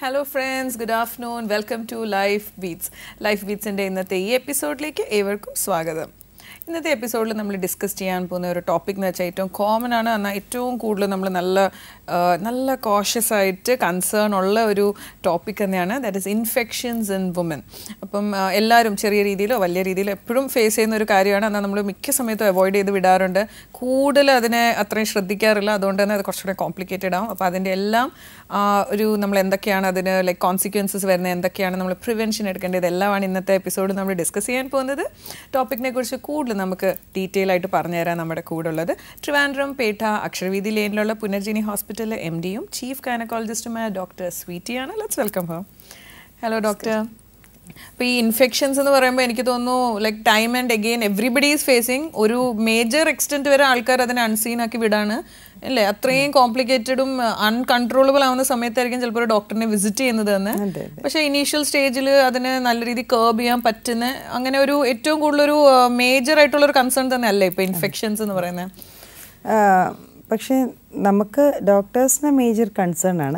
Hello friends good afternoon welcome to life Beats Life ബീറ്റ്സിൻ്റെ ഇന്നത്തെ ഈ എപ്പിസോഡിലേക്ക് ഏവർക്കും സ്വാഗതം ഇന്നത്തെ എപ്പിസോഡിൽ നമ്മൾ ഡിസ്കസ് ചെയ്യാൻ പോകുന്ന ഒരു ടോപ്പിക് എന്ന് വെച്ചാൽ ഏറ്റവും കോമൺ ആണ് എന്നാൽ ഏറ്റവും കൂടുതൽ നമ്മൾ നല്ല ആ, നല്ല കോഷ്യസ് ആയിട്ട് കൺസേൺ ഉള്ള ഒരു ടോപ്പിക് തന്നെയാണ് that is infections in woman അപ്പം ആ, എല്ലാവരും ചെറിയ രീതിയിലോ വലിയ രീതിയിലോ എപ്പോഴും ഫേസ് ചെയ്യുന്ന ഒരു കാര്യമാണ് എന്നാൽ നമ്മൾ മിക്ക സമയത്തും അവോയ്ഡ് ചെയ്ത് വിടാറുണ്ട് കൂടുതൽ അതിനെ അത്രയും ശ്രദ്ധിക്കാറില്ല അതുകൊണ്ട് തന്നെ അത് കുറച്ചുകൂടെ കോംപ്ലിക്കേറ്റഡ് ആവും അപ്പോൾ അതിൻ്റെ എല്ലാം ആ, ഒരു നമ്മൾ എന്തൊക്കെയാണ് അതിന് ലൈക്ക് കോൺസിക്വൻസസ് വരുന്നത് എന്തൊക്കെയാണ് നമ്മൾ പ്രിവെൻഷൻ എടുക്കേണ്ടത് ഇതെല്ലാമാണ് ഇന്നത്തെ എപ്പിസോഡ് നമ്മൾ ഡിസ്കസ് ചെയ്യാൻ പോകുന്നത് ടോപ്പിക്കിനെ കുറിച്ച് കൂടുതൽ നമുക്ക് ഡീറ്റെയിൽ ആയിട്ട് പറഞ്ഞുതരാൻ നമ്മുടെ കൂടെ ഉള്ളത് ട്രിവാൻഡ്രം പേട്ട അക്ഷരവീതി ലെയിനിലുള്ള പുനർജിനി ഹോസ്പിറ്റലിലെ എം ഡിയും ചീഫ് ഗൈനക്കോളജിസ്റ്റുമായ ഡോക്ടർ സ്വീറ്റിയാണ് ലെറ്റ്സ് വെൽക്കം ഹോ ഹലോ ഡോക്ടർ അപ്പോൾ ഈ ഇൻഫെക്ഷൻസ് എന്ന് പറയുമ്പോൾ എനിക്ക് തോന്നുന്നു like time and again everybody is facing ഒരു മേജർ എക്സ്റ്റെൻറ്റ് വരെ ആൾക്കാർ അതിനെ അൺസീൻ ആക്കി വിടാണ് അല്ലേ അത്രയും കോംപ്ലിക്കേറ്റഡും അൺകൺട്രോളബിൾ ആവുന്ന സമയത്തായിരിക്കും ചിലപ്പോൾ ഒരു ഡോക്ടറിനെ വിസിറ്റ് ചെയ്യുന്നത് തന്നെ പക്ഷേ ഇനീഷ്യൽ സ്റ്റേജിൽ അതിന് നല്ല രീതിയിൽ കേർബ് ചെയ്യാൻ പറ്റുന്ന അങ്ങനെ ഒരു ഏറ്റവും കൂടുതലൊരു മേജർ ആയിട്ടുള്ള ഒരു കൺസേൺ തന്നെ അല്ലേ ഇപ്പോൾ ഇൻഫെക്ഷൻസ് എന്ന് പറയുന്നത് ആ, പക്ഷേ നമുക്ക് ഡോക്ടേഴ്സിന് മേജർ കൺസേൺ ആണ്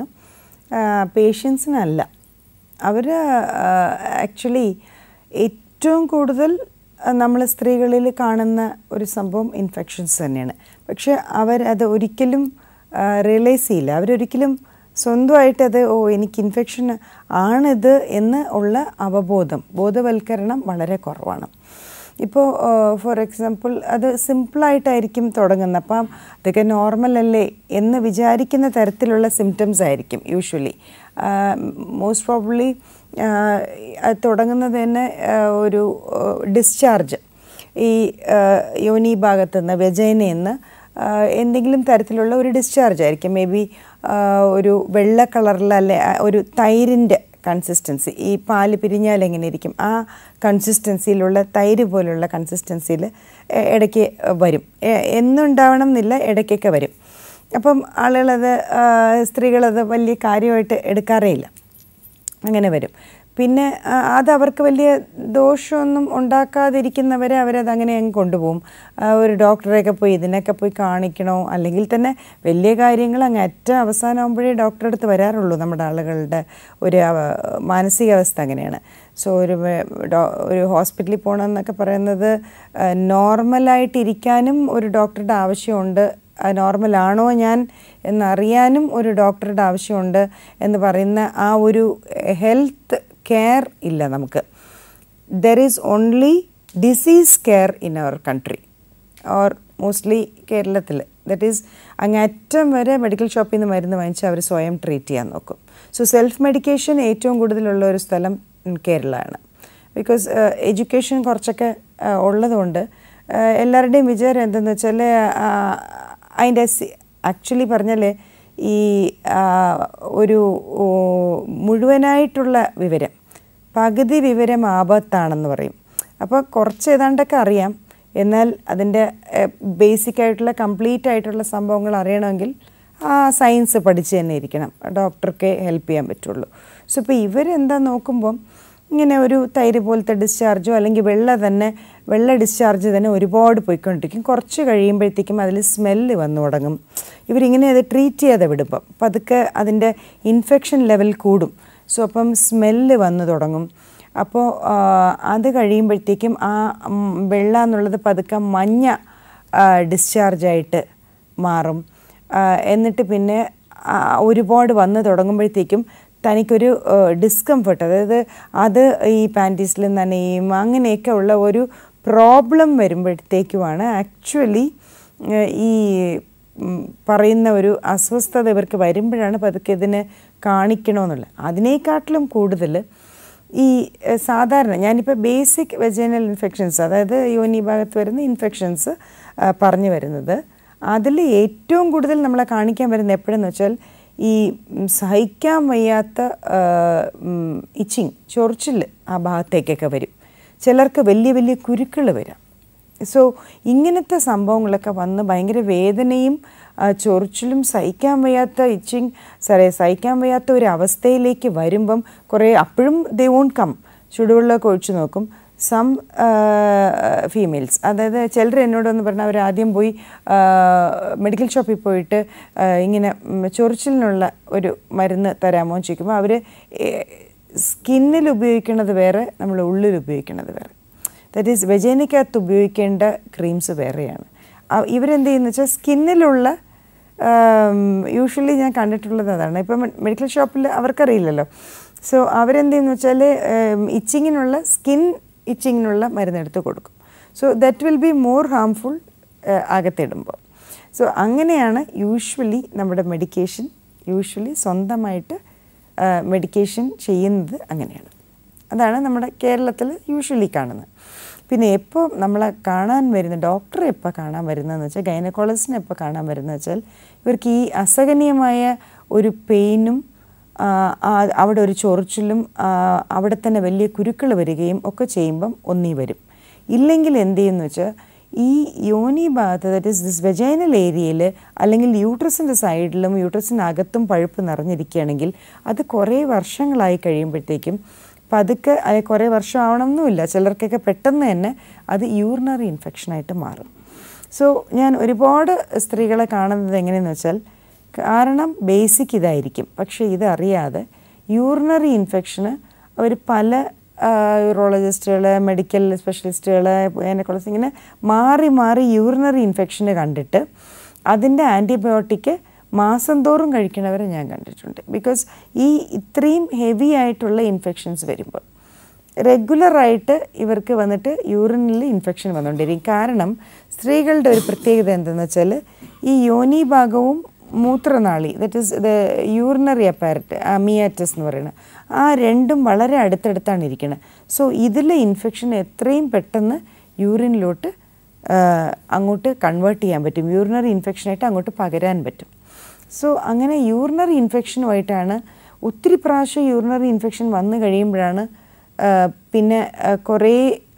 പേഷ്യൻസിനല്ല അവർ ആക്ച്വലി ഏറ്റവും കൂടുതൽ നമ്മൾ സ്ത്രീകളിൽ കാണുന്ന ഒരു സംഭവം ഇൻഫെക്ഷൻസ് തന്നെയാണ് പക്ഷെ അവരത് ഒരിക്കലും റിയലൈസ് ചെയ്യില്ല അവരൊരിക്കലും സ്വന്തമായിട്ട് അത് ഓ എനിക്ക് ഇൻഫെക്ഷൻ ആണിത് എന്ന് ഉള്ള അവബോധം ബോധവൽക്കരണം വളരെ കുറവാണ് ഇപ്പോൾ ഫോർ എക്സാമ്പിൾ അത് സിമ്പിളായിട്ടായിരിക്കും തുടങ്ങുന്നത് അപ്പം അതൊക്കെ നോർമൽ അല്ലേ എന്ന് വിചാരിക്കുന്ന തരത്തിലുള്ള സിംറ്റംസ് ആയിരിക്കും യൂഷ്വലി മോസ്റ്റ് പ്രോബ്ലി അത് തുടങ്ങുന്നത് തന്നെ ആ, ഒരു ഡിസ്ചാർജ് ഈ ആ, യോനി ഭാഗത്തു നിന്ന് വെജൈനയിൽ നിന്ന് ആ, എന്തെങ്കിലും തരത്തിലുള്ള ഒരു ഡിസ്ചാർജ് ആയിരിക്കും മേ ബി ഒരു വെള്ള കളറിൽ അല്ലെ ആ, ഒരു തൈരിൻ്റെ കൺസിസ്റ്റൻസി ഈ പാല് പിരിഞ്ഞാൽ എങ്ങനെ ഇരിക്കും ആ കൺസിസ്റ്റൻസിയിലുള്ള തൈര് പോലുള്ള കൺസിസ്റ്റൻസിയിൽ ഇടയ്ക്ക് വരും എ- എന്നുണ്ടാവണം എന്നില്ല ഇടയ്ക്കൊക്കെ വരും അപ്പം ആളുകളത് ആ, സ്ത്രീകളത് വലിയ കാര്യമായിട്ട് എടുക്കാറേ ഇല്ല അങ്ങനെ വരും പിന്നെ ആ, അത് അവർക്ക് വലിയ ദോഷമൊന്നും ഉണ്ടാക്കാതിരിക്കുന്നവരെ അവരത് അങ്ങനെ അങ്ങ് കൊണ്ടുപോകും ആ, ഒരു ഡോക്ടറെയൊക്കെ പോയി ഇതിനൊക്കെ പോയി കാണിക്കണോ അല്ലെങ്കിൽ തന്നെ വലിയ കാര്യങ്ങൾ അങ്ങ് ഏറ്റവും അവസാനമാകുമ്പോഴേ ഡോക്ടറെ അടുത്ത് വരാറുള്ളൂ നമ്മുടെ ആളുകളുടെ ഒരു അവ- മാനസികാവസ്ഥ അങ്ങനെയാണ് സോ ഒരു വേ- ഡോ- ഒരു ഹോസ്പിറ്റലിൽ പോകണമെന്നൊക്കെ പറയുന്നത് നോർമലായിട്ടിരിക്കാനും ഒരു ഡോക്ടറുടെ ആവശ്യമുണ്ട് നോർമലാണോ ഞാൻ എന്നറിയാനും ഒരു ഡോക്ടറുടെ ആവശ്യമുണ്ട് എന്ന് പറയുന്ന ആ ഒരു ഹെൽത്ത് കെയർ ഇല്ല നമുക്ക് there is only disease care in our country or mostly കേരളത്തിൽ ദറ്റ് ഈസ് അങ്ങറ്റം വരെ മെഡിക്കൽ ഷോപ്പിൽ നിന്ന് മരുന്ന് വാങ്ങിച്ച് അവർ സ്വയം ട്രീറ്റ് ചെയ്യാൻ നോക്കും സോ സെൽഫ് മെഡിക്കേഷൻ ഏറ്റവും കൂടുതലുള്ള ഒരു സ്ഥലം കേരളമാണ് ബിക്കോസ് എഡ്യൂക്കേഷൻ കുറച്ചൊക്കെ ആ, ഉള്ളതുകൊണ്ട് ആ, എല്ലാവരുടെയും വിചാരം എന്തെന്ന് വെച്ചാൽ അതിൻ്റെ ആക്ച്വലി പറഞ്ഞാൽ ഈ ആ, ഒരു ഓ, മുഴുവനായിട്ടുള്ള വിവരം പകുതി വിവരം ആപത്താണെന്ന് പറയും അപ്പോൾ കുറച്ച് ഏതാണ്ടൊക്കെ അറിയാം എന്നാൽ അതിൻ്റെ ബേസിക് ആയിട്ടുള്ള കംപ്ലീറ്റ് ആയിട്ടുള്ള സംഭവങ്ങൾ അറിയണമെങ്കിൽ ആ സയൻസ് പഠിച്ച് തന്നെ ഇരിക്കണം ഡോക്ടർക്ക് ഹെൽപ്പ് ചെയ്യാൻ പറ്റുള്ളൂ സോ ഇപ്പോൾ ഇവരെന്താ നോക്കുമ്പം ഇങ്ങനെ ഒരു തൈര് പോലത്തെ ഡിസ്ചാർജോ അല്ലെങ്കിൽ വെള്ള തന്നെ വെള്ള ഡിസ്ചാർജ് തന്നെ ഒരുപാട് പോയിക്കൊണ്ടിരിക്കും കുറച്ച് കഴിയുമ്പോഴത്തേക്കും അതിൽ സ്മെല്ല് വന്നു തുടങ്ങും ഇവരിങ്ങനെ അത് ട്രീറ്റ് ചെയ്യാതെ വിടുമ്പം അപ്പം അതൊക്കെ അതിൻ്റെ ഇൻഫെക്ഷൻ ലെവൽ കൂടും സോ അപ്പം സ്മെല്ല് വന്നു തുടങ്ങും അപ്പോൾ അത് കഴിയുമ്പോഴത്തേക്കും ആ ഉം, വെള്ള എന്നുള്ളത് പതുക്കെ മഞ്ഞ ഡിസ്ചാർജായിട്ട് മാറും ആ, എന്നിട്ട് പിന്നെ ആ, ഒരുപാട് വന്ന് തുടങ്ങുമ്പോഴത്തേക്കും തനിക്കൊരു ഡിസ്കംഫർട്ട് അതായത് അത് ഈ പാൻറ്റീസിൽ നനയും അങ്ങനെയൊക്കെ ഉള്ള ഒരു പ്രോബ്ലം വരുമ്പോഴത്തേക്കുമാണ് ആക്ച്വലി ഈ ഉം, പറയുന്ന ഒരു അസ്വസ്ഥത ഇവർക്ക് വരുമ്പോഴാണ് പതുക്കെ ഇതിന് കാണിക്കണമെന്നുള്ളത് അതിനേക്കാട്ടിലും കൂടുതൽ ഈ എഹ്, സാധാരണ ഞാനിപ്പോൾ ബേസിക് വെജൈനൽ ഇൻഫെക്ഷൻസ് അതായത് യോനി ഭാഗത്ത് വരുന്ന ഇൻഫെക്ഷൻസ് പറഞ്ഞു വരുന്നത് അതിൽ ഏറ്റവും കൂടുതൽ നമ്മളെ കാണിക്കാൻ വരുന്ന എപ്പോഴെന്ന് വെച്ചാൽ ഈ ഉം, സഹിക്കാൻ വയ്യാത്ത ഇച്ചിങ് ചൊറിച്ചിൽ ആ ഭാഗത്തേക്കൊക്കെ വരും ചിലർക്ക് വലിയ വലിയ കുരുക്കൾ വരാം സോ ഇങ്ങനത്തെ സംഭവങ്ങളൊക്കെ വന്ന് ഭയങ്കര വേദനയും ആ, ചൊറിച്ചിലും സഹിക്കാൻ വയ്യാത്ത ഇച്ചിങ് സാറേ സഹിക്കാൻ വയ്യാത്ത ഒരു അവസ്ഥയിലേക്ക് വരുമ്പം കുറേ അപ്പോഴും ദേ വോണ്ട് കം ചുടുവെള്ളമൊക്കെ ഒഴിച്ചു നോക്കും സം ഫീമെയിൽസ് അതായത് ചിലർ എന്നോടൊന്ന് പറഞ്ഞാൽ അവർ ആദ്യം പോയി മെഡിക്കൽ ഷോപ്പിൽ പോയിട്ട് ആ, ഇങ്ങനെ ഉം, ചൊറിച്ചിലിനുള്ള ഒരു മരുന്ന് തരാമോ എന്ന് ചോദിക്കുമ്പോൾ അവർ സ്കിന്നിൽ ഉപയോഗിക്കുന്നത് വേറെ നമ്മൾ ഉള്ളിൽ ഉപയോഗിക്കുന്നത് വേറെ ദാറ്റ് ഈസ് വെജേനിക്കകത്ത് ഉപയോഗിക്കേണ്ട ക്രീംസ് വേറെയാണ് ആ- ഇവരെന്ത് ചെയ്യുന്നത് വെച്ചാൽ സ്കിന്നിലുള്ള യൂഷ്വലി ഞാൻ കണ്ടിട്ടുള്ളത് അതാണ് ഇപ്പം മെഡിക്കൽ ഷോപ്പിൽ അവർക്കറിയില്ലല്ലോ സോ അവരെന്ത് ചെയ്യുന്നു വെച്ചാൽ ഇച്ചിങ്ങിനുള്ള സ്കിൻ ഇച്ചിങ്ങിനുള്ള മരുന്നെടുത്ത് കൊടുക്കും so that will be more harmful അകത്തിടുമ്പോൾ സോ അങ്ങനെയാണ് യൂഷ്വലി നമ്മുടെ മെഡിക്കേഷൻ യൂഷ്വലി സ്വന്തമായിട്ട് മെഡിക്കേഷൻ ചെയ്യുന്നത് അങ്ങനെയാണ് അതാണ് നമ്മുടെ കേരളത്തിൽ യൂഷ്വലി കാണുന്നത് പിന്നെ എപ്പോൾ നമ്മളെ കാണാൻ വരുന്ന ഡോക്ടറെ എപ്പോൾ കാണാൻ വരുന്നതെന്ന് വെച്ചാൽ ഗൈനക്കോളജിസ്റ്റിനെ എപ്പോൾ കാണാൻ വരുന്നത് വെച്ചാൽ ഇവർക്ക് ഈ അസഹനീയമായ ഒരു പെയിനും ആ, ആ, അവിടെ ഒരു ചൊറിച്ചിലും ആ, അവിടെ തന്നെ വലിയ കുരുക്കൾ വരികയും ഒക്കെ ചെയ്യുമ്പം ഒന്നീ വരും ഇല്ലെങ്കിൽ എന്ത് ചെയ്യുന്നു വെച്ചാൽ ഈ യോനി ഭാഗത്ത് ദറ്റ് ഇസ് ദിസ് വെജൈനൽ ഏരിയയിൽ അല്ലെങ്കിൽ യൂട്രസിൻ്റെ സൈഡിലും യൂട്രസിനകത്തും പഴുപ്പ് നിറഞ്ഞിരിക്കുകയാണെങ്കിൽ അത് കുറേ വർഷങ്ങളായി കഴിയുമ്പോഴത്തേക്കും പതുക്കെ അത് കുറേ വർഷം ആവണമെന്നുമില്ല ചിലർക്കൊക്കെ പെട്ടെന്ന് തന്നെ അത് യൂറിനറി ഇൻഫെക്ഷനായിട്ട് മാറും സോ ഞാൻ ഒരുപാട് സ്ത്രീകളെ കാണുന്നത് എങ്ങനെയെന്ന് വെച്ചാൽ കാരണം ബേസിക് ഇതായിരിക്കും പക്ഷേ ഇതറിയാതെ യൂറിനറി ഇൻഫെക്ഷന് അവർ പല യൂറോളജിസ്റ്റുകൾ മെഡിക്കൽ സ്പെഷ്യലിസ്റ്റുകൾ ഗൈനക്കോളജിസ്റ്റ് ഇങ്ങനെ മാറി മാറി യൂറിനറി ഇൻഫെക്ഷന് കണ്ടിട്ട് അതിൻ്റെ ആൻറ്റിബയോട്ടിക് മാസം തോറും കഴിക്കണവരെ ഞാൻ കണ്ടിട്ടുണ്ട് ബിക്കോസ് ഈ ഇത്രയും ഹെവി ആയിട്ടുള്ള ഇൻഫെക്ഷൻസ് വരുമ്പോൾ റെഗുലറായിട്ട് ഇവർക്ക് വന്നിട്ട് യൂറിനിൽ ഇൻഫെക്ഷൻ വന്നുകൊണ്ടിരിക്കും കാരണം സ്ത്രീകളുടെ ഒരു പ്രത്യേകത എന്തെന്ന് വെച്ചാൽ ഈ യോനി ഭാഗവും മൂത്രനാളി that is the urinary apparatus അമിയാറ്റസ് എന്ന് പറയുന്നത് ആ രണ്ടും വളരെ അടുത്തടുത്താണ് ഇരിക്കുന്നത് സോ ഇതിലെ ഇൻഫെക്ഷൻ എത്രയും പെട്ടെന്ന് യൂറിനിലോട്ട് അങ്ങോട്ട് കൺവേർട്ട് ചെയ്യാൻ പറ്റും യൂറിനറി ഇൻഫെക്ഷനായിട്ട് അങ്ങോട്ട് പകരാൻ പറ്റും സോ അങ്ങനെ യൂറിനറി ഇൻഫെക്ഷനുമായിട്ടാണ് ഒത്തിരി പ്രാവശ്യം യൂറിനറി ഇൻഫെക്ഷൻ വന്നു കഴിയുമ്പോഴാണ് ആ, പിന്നെ ആ, കുറേ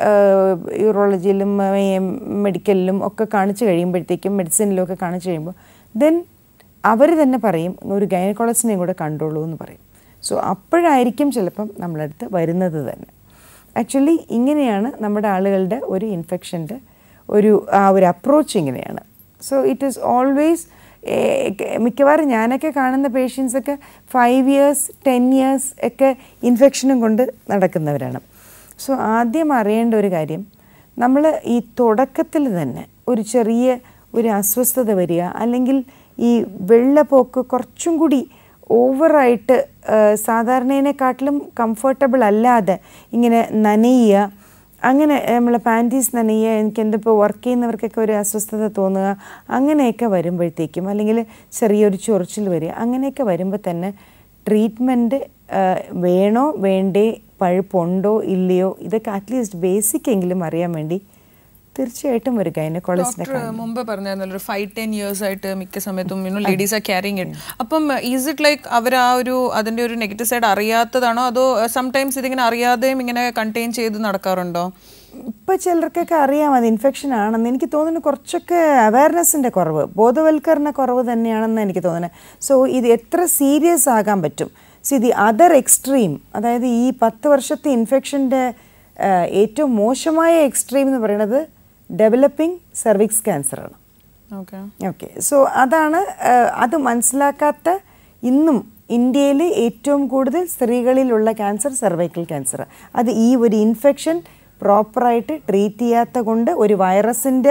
യൂറോളജിയിലും മെഡിക്കലിലും ഒക്കെ കാണിച്ചു കഴിയുമ്പോഴത്തേക്കും മെഡിസിനിലും ഒക്കെ കാണിച്ചു കഴിയുമ്പോൾ ദെൻ അവർ തന്നെ പറയും ഒരു ഗൈനക്കോളജിനെയും കൂടെ കണ്ടോളൂ എന്ന് പറയും സോ അപ്പോഴായിരിക്കും ചിലപ്പം നമ്മളടുത്ത് വരുന്നത് തന്നെ ആക്ച്വലി ഇങ്ങനെയാണ് നമ്മുടെ ആളുകളുടെ ഒരു ഇൻഫെക്ഷൻ്റെ ഒരു ആ ഒരു അപ്രോച്ച് ഇങ്ങനെയാണ് സോ ഇറ്റ് ഈസ് ഓൾവേസ് മിക്കവാറും ഞാനൊക്കെ കാണുന്ന പേഷ്യൻസൊക്കെ ഫൈവ് ഇയേഴ്സ് ടെൻ ഇയേഴ്സ് ഒക്കെ ഇൻഫെക്ഷനും കൊണ്ട് നടക്കുന്നവരാണ് സോ ആദ്യം അറിയേണ്ട ഒരു കാര്യം നമ്മൾ ഈ തുടക്കത്തിൽ തന്നെ ഒരു ചെറിയ ഒരു അസ്വസ്ഥത വരിക അല്ലെങ്കിൽ ഈ വെള്ളപ്പോക്ക് കുറച്ചും കൂടി ഓവറായിട്ട് സാധാരണേനെക്കാട്ടിലും കംഫർട്ടബിൾ അല്ലാതെ ഇങ്ങനെ നനയുക അങ്ങനെ നമ്മൾ പാൻറ്റീസ് നനയുക എനിക്ക് എന്തിപ്പോൾ വർക്ക് ചെയ്യുന്നവർക്കൊക്കെ ഒരു അസ്വസ്ഥത തോന്നുക അങ്ങനെയൊക്കെ വരുമ്പോഴത്തേക്കും അല്ലെങ്കിൽ ചെറിയൊരു ചൊറിച്ചിൽ വരിക അങ്ങനെയൊക്കെ വരുമ്പോൾ തന്നെ ട്രീറ്റ്മെൻറ്റ് വേണോ വേണ്ടേ പഴുപ്പുണ്ടോ ഇല്ലയോ ഇതൊക്കെ അറ്റ്ലീസ്റ്റ് ബേസിക് എങ്കിലും അറിയാൻ വേണ്ടി തീർച്ചയായിട്ടും ഒരു ഗൈനക്കോളജിസ്റ്റിനെ ഡോക്ടർ മുമ്പ് പറഞ്ഞായിരുന്നല്ലോ ഒരു ഫൈവ് ടെൻ ഇയേഴ്സ് ആയിട്ട് മിക്ക സമയത്തും you know ladies are carrying it അപ്പം ഈസ് ഇറ്റ് ലൈക്ക് അവർ ആ ഒരു അതിന്റെ ഒരു നെഗറ്റീവ് സൈഡ് അറിയാത്തതാണോ അതോ സംടൈംസ് ഇതിങ്ങനെ അറിയാതെയും ഇങ്ങനെ കണ്ടെയ്ൻ ചെയ്ത് നടക്കാറുണ്ടോ ഇപ്പം ചിലർക്കൊക്കെ അറിയാം അത് ഇൻഫെക്ഷൻ ആണെന്ന് എനിക്ക് തോന്നുന്നു കുറച്ചൊക്കെ അവയർനെസ്സിൻ്റെ കുറവ് ബോധവൽക്കരണ കുറവ് തന്നെയാണെന്ന് എനിക്ക് തോന്നുന്നത് സോ ഇത് എത്ര സീരിയസ് ആകാൻ പറ്റും സി ദി അതർ എക്സ്ട്രീം അതായത് ഈ പത്ത് വർഷത്തെ ഇൻഫെക്ഷൻ്റെ ഏറ്റവും മോശമായ എക്സ്ട്രീം എന്ന് പറയുന്നത് ഡെവലപ്പിംഗ് സെർവിക്സ് ക്യാൻസറാണ് ഓക്കെ ഓക്കെ സോ അതാണ് ആ, അത് മനസ്സിലാക്കാത്ത ഇന്നും ഇന്ത്യയിൽ ഏറ്റവും കൂടുതൽ സ്ത്രീകളിലുള്ള ക്യാൻസർ സെർവൈക്കൽ ക്യാൻസർ അത് ഈ ഒരു ഇൻഫെക്ഷൻ പ്രോപ്പറായിട്ട് ട്രീറ്റ് ചെയ്യാത്ത കൊണ്ട് ഒരു വൈറസിൻ്റെ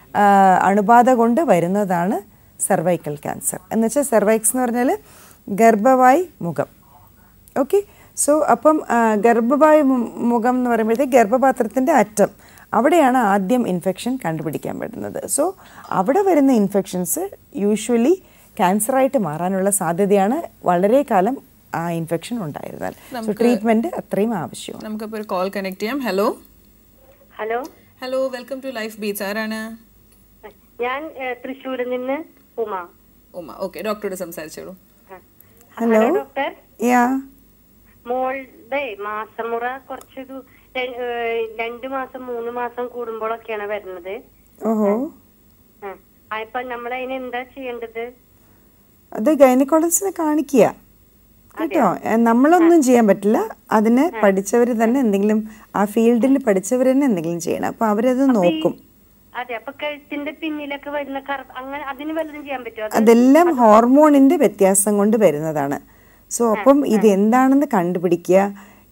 അണുബാധ കൊണ്ട് വരുന്നതാണ് സെർവൈക്കൽ ക്യാൻസർ എന്ന് വെച്ചാൽ സെർവൈക്സ് എന്ന് പറഞ്ഞാൽ ഗർഭവായ് മുഖം ഓക്കെ സോ അപ്പം ആ, ഗർഭവായു മു- മുഖം എന്ന് പറയുമ്പോഴത്തേക്ക് ഗർഭപാത്രത്തിൻ്റെ അറ്റം അവിടെയാണ് ആദ്യം ഇൻഫെക്ഷൻ കണ്ടുപിടിക്കാൻ പറ്റുന്നത് സോ അവിടെ വരുന്ന ഇൻഫെക്ഷൻസ് യൂഷ്വലി ക്യാൻസറായിട്ട് മാറാനുള്ള സാധ്യതയാണ് വളരെ കാലം ആ ഇൻഫെക്ഷൻ ഉണ്ടായിരുന്നാൽ സോ ട്രീറ്റ്മെൻറ്റ് അത്രയും ആവശ്യമാണ് നമുക്കിപ്പോൾ ഒരു കോൾ കണക്ട് ചെയ്യാം hello hello hello welcome to life beach ആരാണ് ഞാൻ ഏഹ്, തൃശ്ശൂരിൽ നിന്ന് ഉമ ഉമ്മ ഓക്കെ ഡോക്ടറോട് സംസാരിച്ചോളൂ ആ. ഹലോ ഡോക്ടർ യാ മോളുടെ മാസമുറ കുറച്ചൊരു ര- ഏഹ്, രണ്ട് മാസം മൂന്ന് മാസം കൂടുമ്പോഴൊക്കെയാണ് വരുന്നത് ഓഹോ ആ. അപ്പൊ നമ്മൾ അതിന് എന്താ ചെയ്യേണ്ടത് അത് ഗൈനക്കോളജിസ്റ്റിനെ കാണിക്കുക കേട്ടോ ഏ, നമ്മളൊന്നും ചെയ്യാൻ പറ്റില്ല അതിന് പഠിച്ചവർ തന്നെ എന്തെങ്കിലും ആ ഫീൽഡിൽ പഠിച്ചവർ തന്നെ എന്തെങ്കിലും ചെയ്യണം അപ്പൊ അവരത് നോക്കും അതെ അപ്പൊ കഴുത്തിന്റെ പിന്നിലൊക്കെ വരുന്ന കറ അങ്ങനെ അതിന് വല്ലതും ചെയ്യാൻ പറ്റുമോ അത് അതെല്ലാം ഹോർമോണിന്റെ വ്യത്യാസം കൊണ്ട് വരുന്നതാണ് സോ അപ്പം ഇത് എന്താണെന്ന് കണ്ടുപിടിക്കുക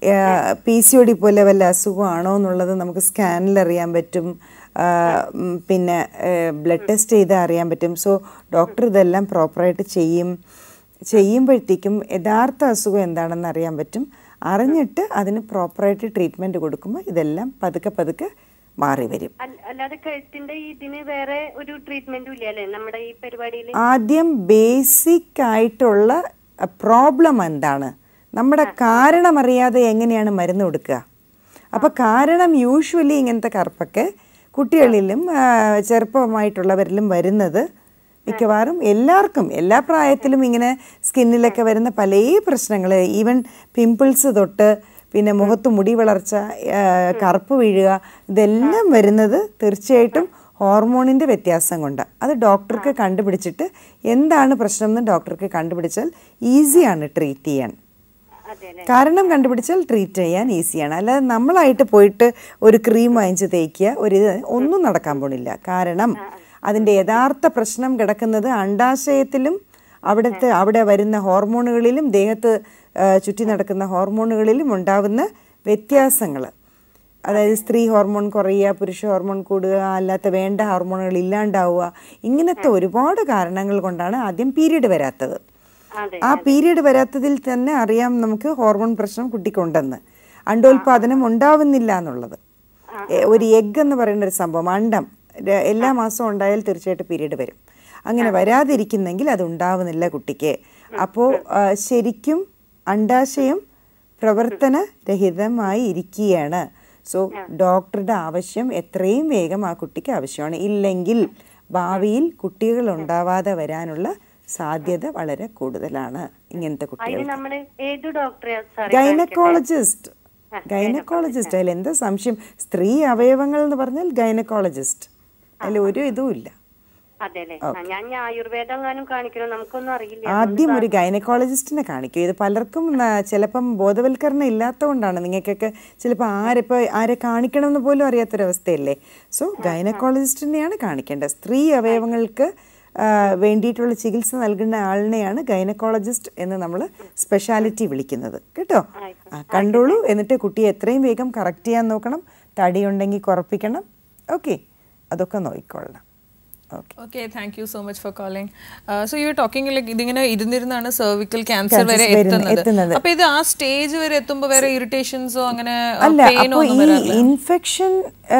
പി സി ഒ ഡി പോലെ വല്ല അസുഖമാണോ എന്നുള്ളത് നമുക്ക് സ്കാനിൽ അറിയാൻ പറ്റും ആ, ഉം, പിന്നെ ബ്ലഡ് ടെസ്റ്റ് ചെയ്ത് അറിയാൻ പറ്റും സോ ഡോക്ടർ ഇതെല്ലാം പ്രോപ്പറായിട്ട് ചെയ്യും ചെയ്യുമ്പോഴത്തേക്കും യഥാർത്ഥ അസുഖം എന്താണെന്ന് അറിയാൻ പറ്റും അറിഞ്ഞിട്ട് അതിന് പ്രോപ്പറായിട്ട് ട്രീറ്റ്മെൻറ്റ് കൊടുക്കുമ്പോൾ ഇതെല്ലാം പതുക്കെ പതുക്കെ മാറി വരും അല്ല- അല്ലാതെ കഴുത്തിന്റെ ഇതിന് വേറെ ഒരു ട്രീറ്റ്മെന്റും ഇല്ല അല്ലേ നമ്മുടെ ഈ പരിപാടിയിൽ ആദ്യം ബേസിക് ആയിട്ടുള്ള പ്രോബ്ലം എന്താണ് നമ്മുടെ കാരണം അറിയാതെ എങ്ങനെയാണ് മരുന്ന് കൊടുക്കുക അപ്പോൾ കാരണം യൂഷ്വലി ഇങ്ങനത്തെ കറുപ്പൊക്കെ കുട്ടികളിലും ആ, ചെറുപ്പമായിട്ടുള്ളവരിലും വരുന്നത് മിക്കവാറും എല്ലാവർക്കും എല്ലാ പ്രായത്തിലും ഇങ്ങനെ സ്കിന്നിലൊക്കെ വരുന്ന പല പ്രശ്നങ്ങൾ ഈവൻ പിമ്പിൾസ് തൊട്ട് പിന്നെ മുഖത്ത് മുടി വളർച്ച ആ, കറുപ്പ് വീഴുക ഇതെല്ലാം വരുന്നത് തീർച്ചയായിട്ടും ഹോർമോണിൻ്റെ വ്യത്യാസം കൊണ്ട് അത് ഡോക്ടർക്ക് കണ്ടുപിടിച്ചിട്ട് എന്താണ് പ്രശ്നം എന്ന് ഡോക്ടർക്ക് കണ്ടുപിടിച്ചാൽ ഈസിയാണ് ട്രീറ്റ് ചെയ്യാൻ അതെ അല്ലേ കാരണം കണ്ടുപിടിച്ചാൽ ട്രീറ്റ് ചെയ്യാൻ ഈസിയാണ് അല്ലാതെ നമ്മളായിട്ട് പോയിട്ട് ഒരു ക്രീം വാങ്ങിച്ച് തേക്കുക ഒരു ഇത് ഒന്നും നടക്കാൻ പോണില്ല കാരണം അതിൻ്റെ യഥാർത്ഥ പ്രശ്നം കിടക്കുന്നത് അണ്ടാശയത്തിലും അവിടുത്തെ അവിടെ വരുന്ന ഹോർമോണുകളിലും ദേഹത്ത് ആ, ചുറ്റി നടക്കുന്ന ഹോർമോണുകളിലും ഉണ്ടാവുന്ന വ്യത്യാസങ്ങൾ അതായത് സ്ത്രീ ഹോർമോൺ കുറയുക പുരുഷ ഹോർമോൺ കൂടുക അല്ലാത്ത വേണ്ട ഹോർമോണുകൾ ഇല്ലാണ്ടാവുക ഇങ്ങനത്തെ ഒരുപാട് കാരണങ്ങൾ കൊണ്ടാണ് ആദ്യം പീരീഡ് വരാത്തത് അതെ ആ പീരീഡ് വരാത്തതിൽ തന്നെ അറിയാം നമുക്ക് ഹോർമോൺ പ്രശ്നം കുട്ടിക്കുണ്ടെന്ന് അണ്ടോൽപാദനം ഉണ്ടാവുന്നില്ല എന്നുള്ളത് എ- ഒരു എഗ് എന്ന് പറയുന്ന ഒരു സംഭവം അണ്ടം ര- എല്ലാ മാസവും ഉണ്ടായാൽ തീർച്ചയായിട്ടും പീരീഡ് വരും അങ്ങനെ വരാതിരിക്കുന്നെങ്കിൽ അത് ഉണ്ടാവുന്നില്ല കുട്ടിക്ക് അപ്പോൾ ശരിക്കും അണ്ടാശയം പ്രവർത്തന രഹിതമായി ഇരിക്കുകയാണ് സോ ഡോക്ടറുടെ ആവശ്യം എത്രയും വേഗം ആ കുട്ടിക്ക് ആവശ്യമാണ് ഇല്ലെങ്കിൽ ഭാവിയിൽ കുട്ടികൾ ഉണ്ടാവാതെ വരാനുള്ള സാധ്യത വളരെ കൂടുതലാണ് ഇങ്ങനത്തെ അതിന് കുട്ടികൾ നമ്മള് ഏത് ഡോക്ടറെ സാറേ ഗൈനക്കോളജിസ്റ്റ് ഗൈനക്കോളജിസ്റ്റ് അതിൽ എന്താ സംശയം സ്ത്രീ അവയവങ്ങൾ എന്ന് പറഞ്ഞാൽ ഗൈനക്കോളജിസ്റ്റ് അതിൽ ഒരു ഇതും ഇല്ല അതെ അല്ലേ ആ, ഞാൻ ഇനി ആയുർവേദം എങ്ങാനും കാണിക്കണം നമുക്കൊന്നും അറിയില്ല ആദ്യം ഒരു ഗൈനക്കോളജിസ്റ്റിനെ കാണിക്കും ഇത് പലർക്കും ന- ചിലപ്പം ബോധവൽക്കരണം ഇല്ലാത്തതുകൊണ്ടാണ് നിങ്ങൾക്കൊക്കെ ചിലപ്പോൾ ആരിപ്പോൾ ആരെ കാണിക്കണം എന്ന് പോലും അറിയാത്തൊരവസ്ഥയല്ലേ സോ ഗൈനക്കോളജിസ്റ്റിനെയാണ് കാണിക്കേണ്ടത് സ്ത്രീ അവയവങ്ങൾക്ക് ആ, വേണ്ടിയിട്ടുള്ള ചികിത്സ നൽകുന്ന ആളിനെയാണ് ഗൈനക്കോളജിസ്റ്റ് എന്ന് നമ്മൾ സ്പെഷ്യാലിറ്റി വിളിക്കുന്നത് കേട്ടോ ആ കണ്ടോളൂ എന്നിട്ട് കുട്ടിയെ എത്രയും വേഗം കറക്റ്റ് ചെയ്യാൻ നോക്കണം തടിയുണ്ടെങ്കിൽ കുറപ്പിക്കണം ഓക്കെ അതൊക്കെ നോക്കിക്കൊള്ളണം okay okay thank you so much for calling so you talking like ഇതിങ്ങനെ ഇരുന്നിരുന്നാണ് സെർവിക്കൽ ക്യാൻസർ വരെ Cancers വരുന്ന- എത്തുന്നത് എത്തുന്നത്. അപ്പൊ ഇത് ആ സ്റ്റേജ് വരെ എത്തുമ്പോ വേറെ ഇറിറ്റേഷൻസോ അങ്ങനെ അല്ല പെയിനോ അപ്പോൾ ഒന്നും ഈ വരാറില്ല ഇൻഫെക്ഷൻ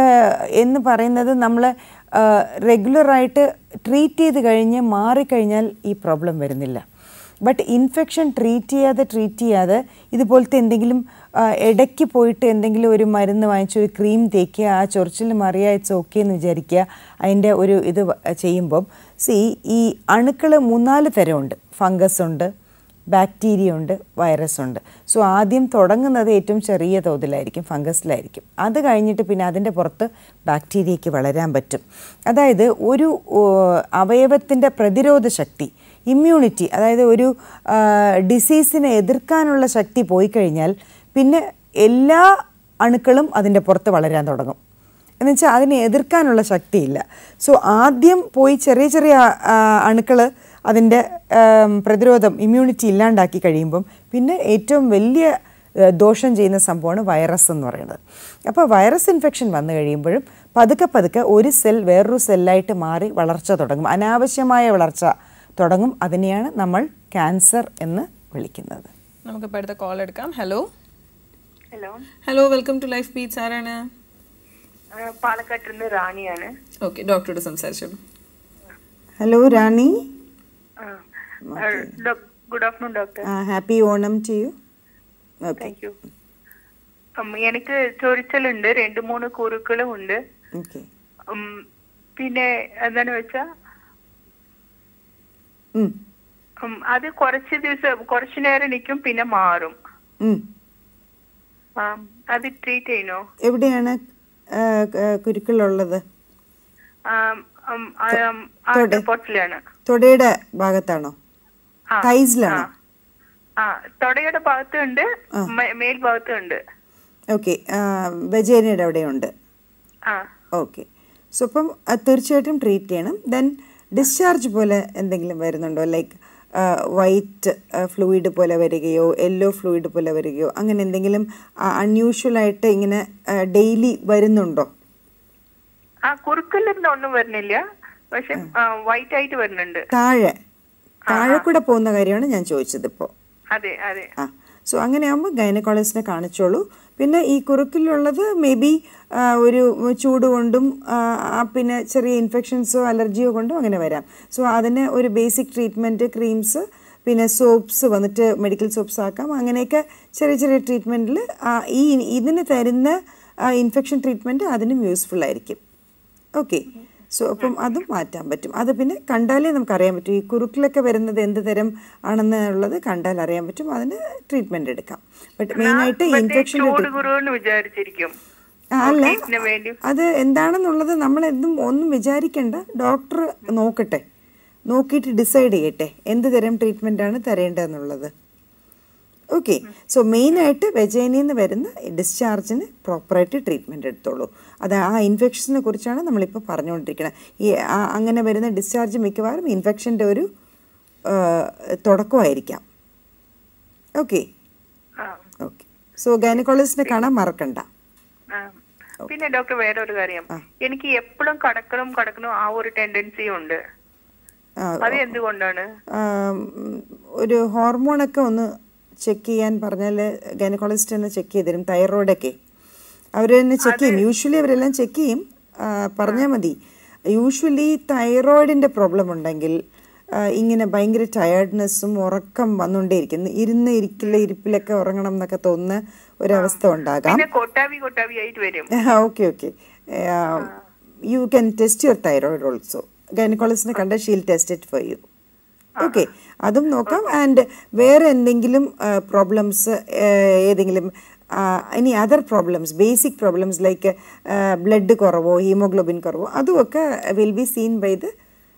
എന്ന് പറയുന്നത് നമ്മൾ റെഗുലറായിട്ട് ട്രീറ്റ് ചെയ്ത് കഴിഞ്ഞ് മാറിക്കഴിഞ്ഞാൽ ഈ പ്രോബ്ലം വരുന്നില്ല ബട്ട് ഇൻഫെക്ഷൻ ട്രീറ്റ് ചെയ്യാതെ ട്രീറ്റ് ചെയ്യാതെ ഇതുപോലത്തെ എന്തെങ്കിലും ആ, ഇടയ്ക്ക് പോയിട്ട് എന്തെങ്കിലും ഒരു മരുന്ന് വാങ്ങിച്ച് ഒരു ക്രീം തേക്കുക ആ ചൊറിച്ചിൽ മാറിയാൽ ഇറ്റ്സ് ഓക്കെ എന്ന് വിചാരിക്കുക അതിൻ്റെ ഒരു ഇത് വ- ചെയ്യുമ്പം സി ഈ അണുക്കൾ മൂന്നാല് തരമുണ്ട് ഫംഗസ് ഉണ്ട് ബാക്ടീരിയ ഉണ്ട് വൈറസ് ഉണ്ട് സോ ആദ്യം തുടങ്ങുന്നത് ഏറ്റവും ചെറിയ തോതിലായിരിക്കും ഫംഗസിലായിരിക്കും അത് കഴിഞ്ഞിട്ട് പിന്നെ അതിൻ്റെ പുറത്ത് ബാക്ടീരിയയ്ക്ക് വളരാൻ പറ്റും അതായത് ഒരു അവയവത്തിൻ്റെ പ്രതിരോധ ശക്തി ഇമ്മ്യൂണിറ്റി അതായത് ഒരു ഡിസീസിനെ എതിർക്കാനുള്ള ശക്തി പോയി കഴിഞ്ഞാൽ പിന്നെ എല്ലാ അണുക്കളും അതിൻ്റെ പുറത്ത് വളരാൻ തുടങ്ങും എന്ന് വെച്ചാൽ അതിനെ എതിർക്കാനുള്ള ശക്തിയില്ല സോ ആദ്യം പോയി ചെറിയ ചെറിയ അണുക്കൾ അതിൻ്റെ ആം, പ്രതിരോധം ഇമ്മ്യൂണിറ്റി ഇല്ലാണ്ടാക്കി കഴിയുമ്പം പിന്നെ ഏറ്റവും വലിയ ആ, ദോഷം ചെയ്യുന്ന സംഭവമാണ് വൈറസ് എന്ന് പറയുന്നത് അപ്പോൾ വൈറസ് ഇൻഫെക്ഷൻ വന്നു കഴിയുമ്പോഴും പതുക്കെ പതുക്കെ ഒരു സെൽ വേറൊരു സെല്ലായിട്ട് മാറി വളർച്ച തുടങ്ങും അനാവശ്യമായ വളർച്ച തുടങ്ങും അതിനെയാണ് നമ്മൾ ക്യാൻസർ എന്ന് വിളിക്കുന്നത് നമുക്കിപ്പോൾ അടുത്ത കോൾ എടുക്കാം hello hello hello welcome to life beats ആരാണ് പാലക്കാട്ടിൽ നിന്ന് റാണിയാണ് ഓക്കെ ഡോക്ടറോട് സംസാരിച്ചോളൂ hello Rani good afternoon doctor happy Onam to you okay thank you എനിക്ക് ചൊറിച്ചലുണ്ട് രണ്ട് മൂന്ന് കുറുക്കളും ഉണ്ട് ഓക്കെ ഉം, പിന്നെ എന്താണ് വെച്ചാ ഉം ഉം, അത് കുറച്ച് ദിവസം കുറച്ചു നേരം നിൽക്കും പിന്നെ മാറും ഉം ആ, അത് ട്രീറ്റ് ചെയ്യണോ എവിടെയാണ് ആ, ക- കുരുക്കളുള്ളത് പൊട്ടിലാണ് തൊടയുടെ ഭാഗത്താണോ ആ, തൈസിലാണോ ആ ആ തൊടയുടെ ഭാഗത്തും ഉണ്ട് മേ- മേൽഭാഗത്തും ഉണ്ട് ഓക്കെ വെജേരിയയുടെ അവിടെയുണ്ട് ആ ഓക്കെ സോ അപ്പം അത് തീർച്ചയായിട്ടും ട്രീറ്റ് ചെയ്യണം ദെൻ ഡിസ്ചാർജ് പോലെ എന്തെങ്കിലും വരുന്നുണ്ടോ ലൈക്ക് വൈറ്റ് ഫ്ലൂയിഡ് പോലെ വരികയോ യെല്ലോ ഫ്ലൂയിഡ് പോലെ വരികയോ അങ്ങനെ എന്തെങ്കിലും അൺയൂഷ്വൽ ആയിട്ട് ഇങ്ങനെ ഡെയിലി വരുന്നുണ്ടോ ആ കുറുക്കലിരുന്ന് ഒന്നും വരുന്നില്ല പക്ഷെ വൈറ്റ് ആയിട്ട് വരുന്നുണ്ട് താഴെ താഴെ കൂടെ പോകുന്ന കാര്യമാണ് ഞാൻ ചോദിച്ചത് ഇപ്പോൾ അതെ അതെ ആ സോ അങ്ങനെയാകുമ്പോൾ ഗൈനക്കോളജിസ്റ്റിനെ കാണിച്ചോളൂ പിന്നെ ഈ കുറുക്കിലുള്ളത് മേ ബി ഒരു ചൂട് കൊണ്ടും ആ, ആ, പിന്നെ ചെറിയ ഇൻഫെക്ഷൻസോ അലർജിയോ കൊണ്ടും അങ്ങനെ വരാം സോ അതിന് ഒരു ബേസിക് ട്രീറ്റ്മെൻറ്റ് ക്രീംസ് പിന്നെ സോപ്സ് വന്നിട്ട് മെഡിക്കൽ സോപ്സ് ആക്കാം അങ്ങനെയൊക്കെ ചെറിയ ചെറിയ ട്രീറ്റ്മെൻറ്റിൽ ഈ ഇതിന് തരുന്ന ഇൻഫെക്ഷൻ ട്രീറ്റ്മെൻറ്റ് അതിനും യൂസ്ഫുൾ ആയിരിക്കും ഓക്കെ സോ അപ്പം അതും മാറ്റാൻ പറ്റും അത് പിന്നെ കണ്ടാലേ നമുക്ക് അറിയാൻ പറ്റും ഈ കുറുക്കിലൊക്കെ വരുന്നത് എന്ത് തരം ആണെന്നുള്ളത് കണ്ടാൽ അറിയാൻ പറ്റും അതിന് ട്രീറ്റ്മെന്റ് എടുക്കാം ബട്ട് മെയിനായിട്ട് മറ്റേ ഇൻഫെക്ഷൻ ചൂട് കുറുവെന്ന് വിചാരിച്ചിരിക്കും അല്ല ട്രീറ്റ്മെന്റിന് വേണ്ടി അത് എന്താണെന്നുള്ളത് നമ്മൾ എന്തും ഒന്നും വിചാരിക്കേണ്ട ഡോക്ടർ നോക്കട്ടെ നോക്കിയിട്ട് ഡിസൈഡ് ചെയ്യട്ടെ എന്ത് തരം ട്രീറ്റ്മെൻ്റ് ആണ് തരേണ്ടതെന്നുള്ളത് ഓക്കെ സോ മെയിനായിട്ട് വെജൈനിൽ നിന്ന് വരുന്ന ഡിസ്ചാർജിന് പ്രോപ്പറായിട്ട് ട്രീറ്റ്മെൻറ്റ് എടുത്തോളൂ അത് ആ ഇൻഫെക്ഷനെ കുറിച്ചാണ് നമ്മളിപ്പോൾ പറഞ്ഞുകൊണ്ടിരിക്കുന്നത് ഈ ആ- അങ്ങനെ വരുന്ന ഡിസ്ചാർജ് മിക്കവാറും ഇൻഫെക്ഷൻ്റെ ഒരു ആ, തുടക്കമായിരിക്കാം ഓക്കെ ആ ഓക്കെ സോ ഗൈനക്കോളജിസ്റ്റിനെ കാണാൻ മറക്കണ്ട ആ. പിന്നെ ഡോക്ടർ വേറെ ഒരു കാര്യം എനിക്ക് എപ്പോഴും കടക്കണം കടക്കണം ആ ഒരു ടെൻഡൻസി ഉണ്ട് ആ, അത് എന്തുകൊണ്ടാണ് ആം, ഒരു ഹോർമോണൊക്കെ ഒന്ന് ചെക്ക് ചെയ്യാൻ പറഞ്ഞാൽ ഗൈനക്കോളജിസ്റ്റ് തന്നെ ചെക്ക് ചെയ്ത് തരും തൈറോയിഡൊക്കെ അവർ തന്നെ ചെക്ക് ചെയ്യും യൂഷ്വലി അവരെല്ലാം ചെക്ക് ചെയ്യും പറഞ്ഞാൽ മതി യൂഷ്വലി തൈറോയിഡിൻ്റെ പ്രോബ്ലം ഉണ്ടെങ്കിൽ ആ, ഇങ്ങനെ ഭയങ്കര ടയർഡ്നെസ്സും ഉറക്കം വന്നുകൊണ്ടേയിരിക്കും ഇരുന്ന് ഇരിക്കില്ല ഇരിപ്പിലൊക്കെ ഉറങ്ങണം എന്നൊക്കെ തോന്നുന്ന ഒരവസ്ഥ ഉണ്ടാകാം പിന്നെ കൊട്ടാവി കൊട്ടാവി ആയിട്ട് വരും okay okay you can test your thyroid also ഗൈനക്കോളജിസ്റ്റിനെ കണ്ട she'll test it for you okay അതും നോക്കാം ആൻഡ് വേറെ എന്തെങ്കിലും പ്രോബ്ലംസ് ഏതെങ്കിലും ഇനി other problems basic problems like blood കുറവോ ഹീമോഗ്ലോബിൻ കുറവോ അതുമൊക്കെ will be seen by the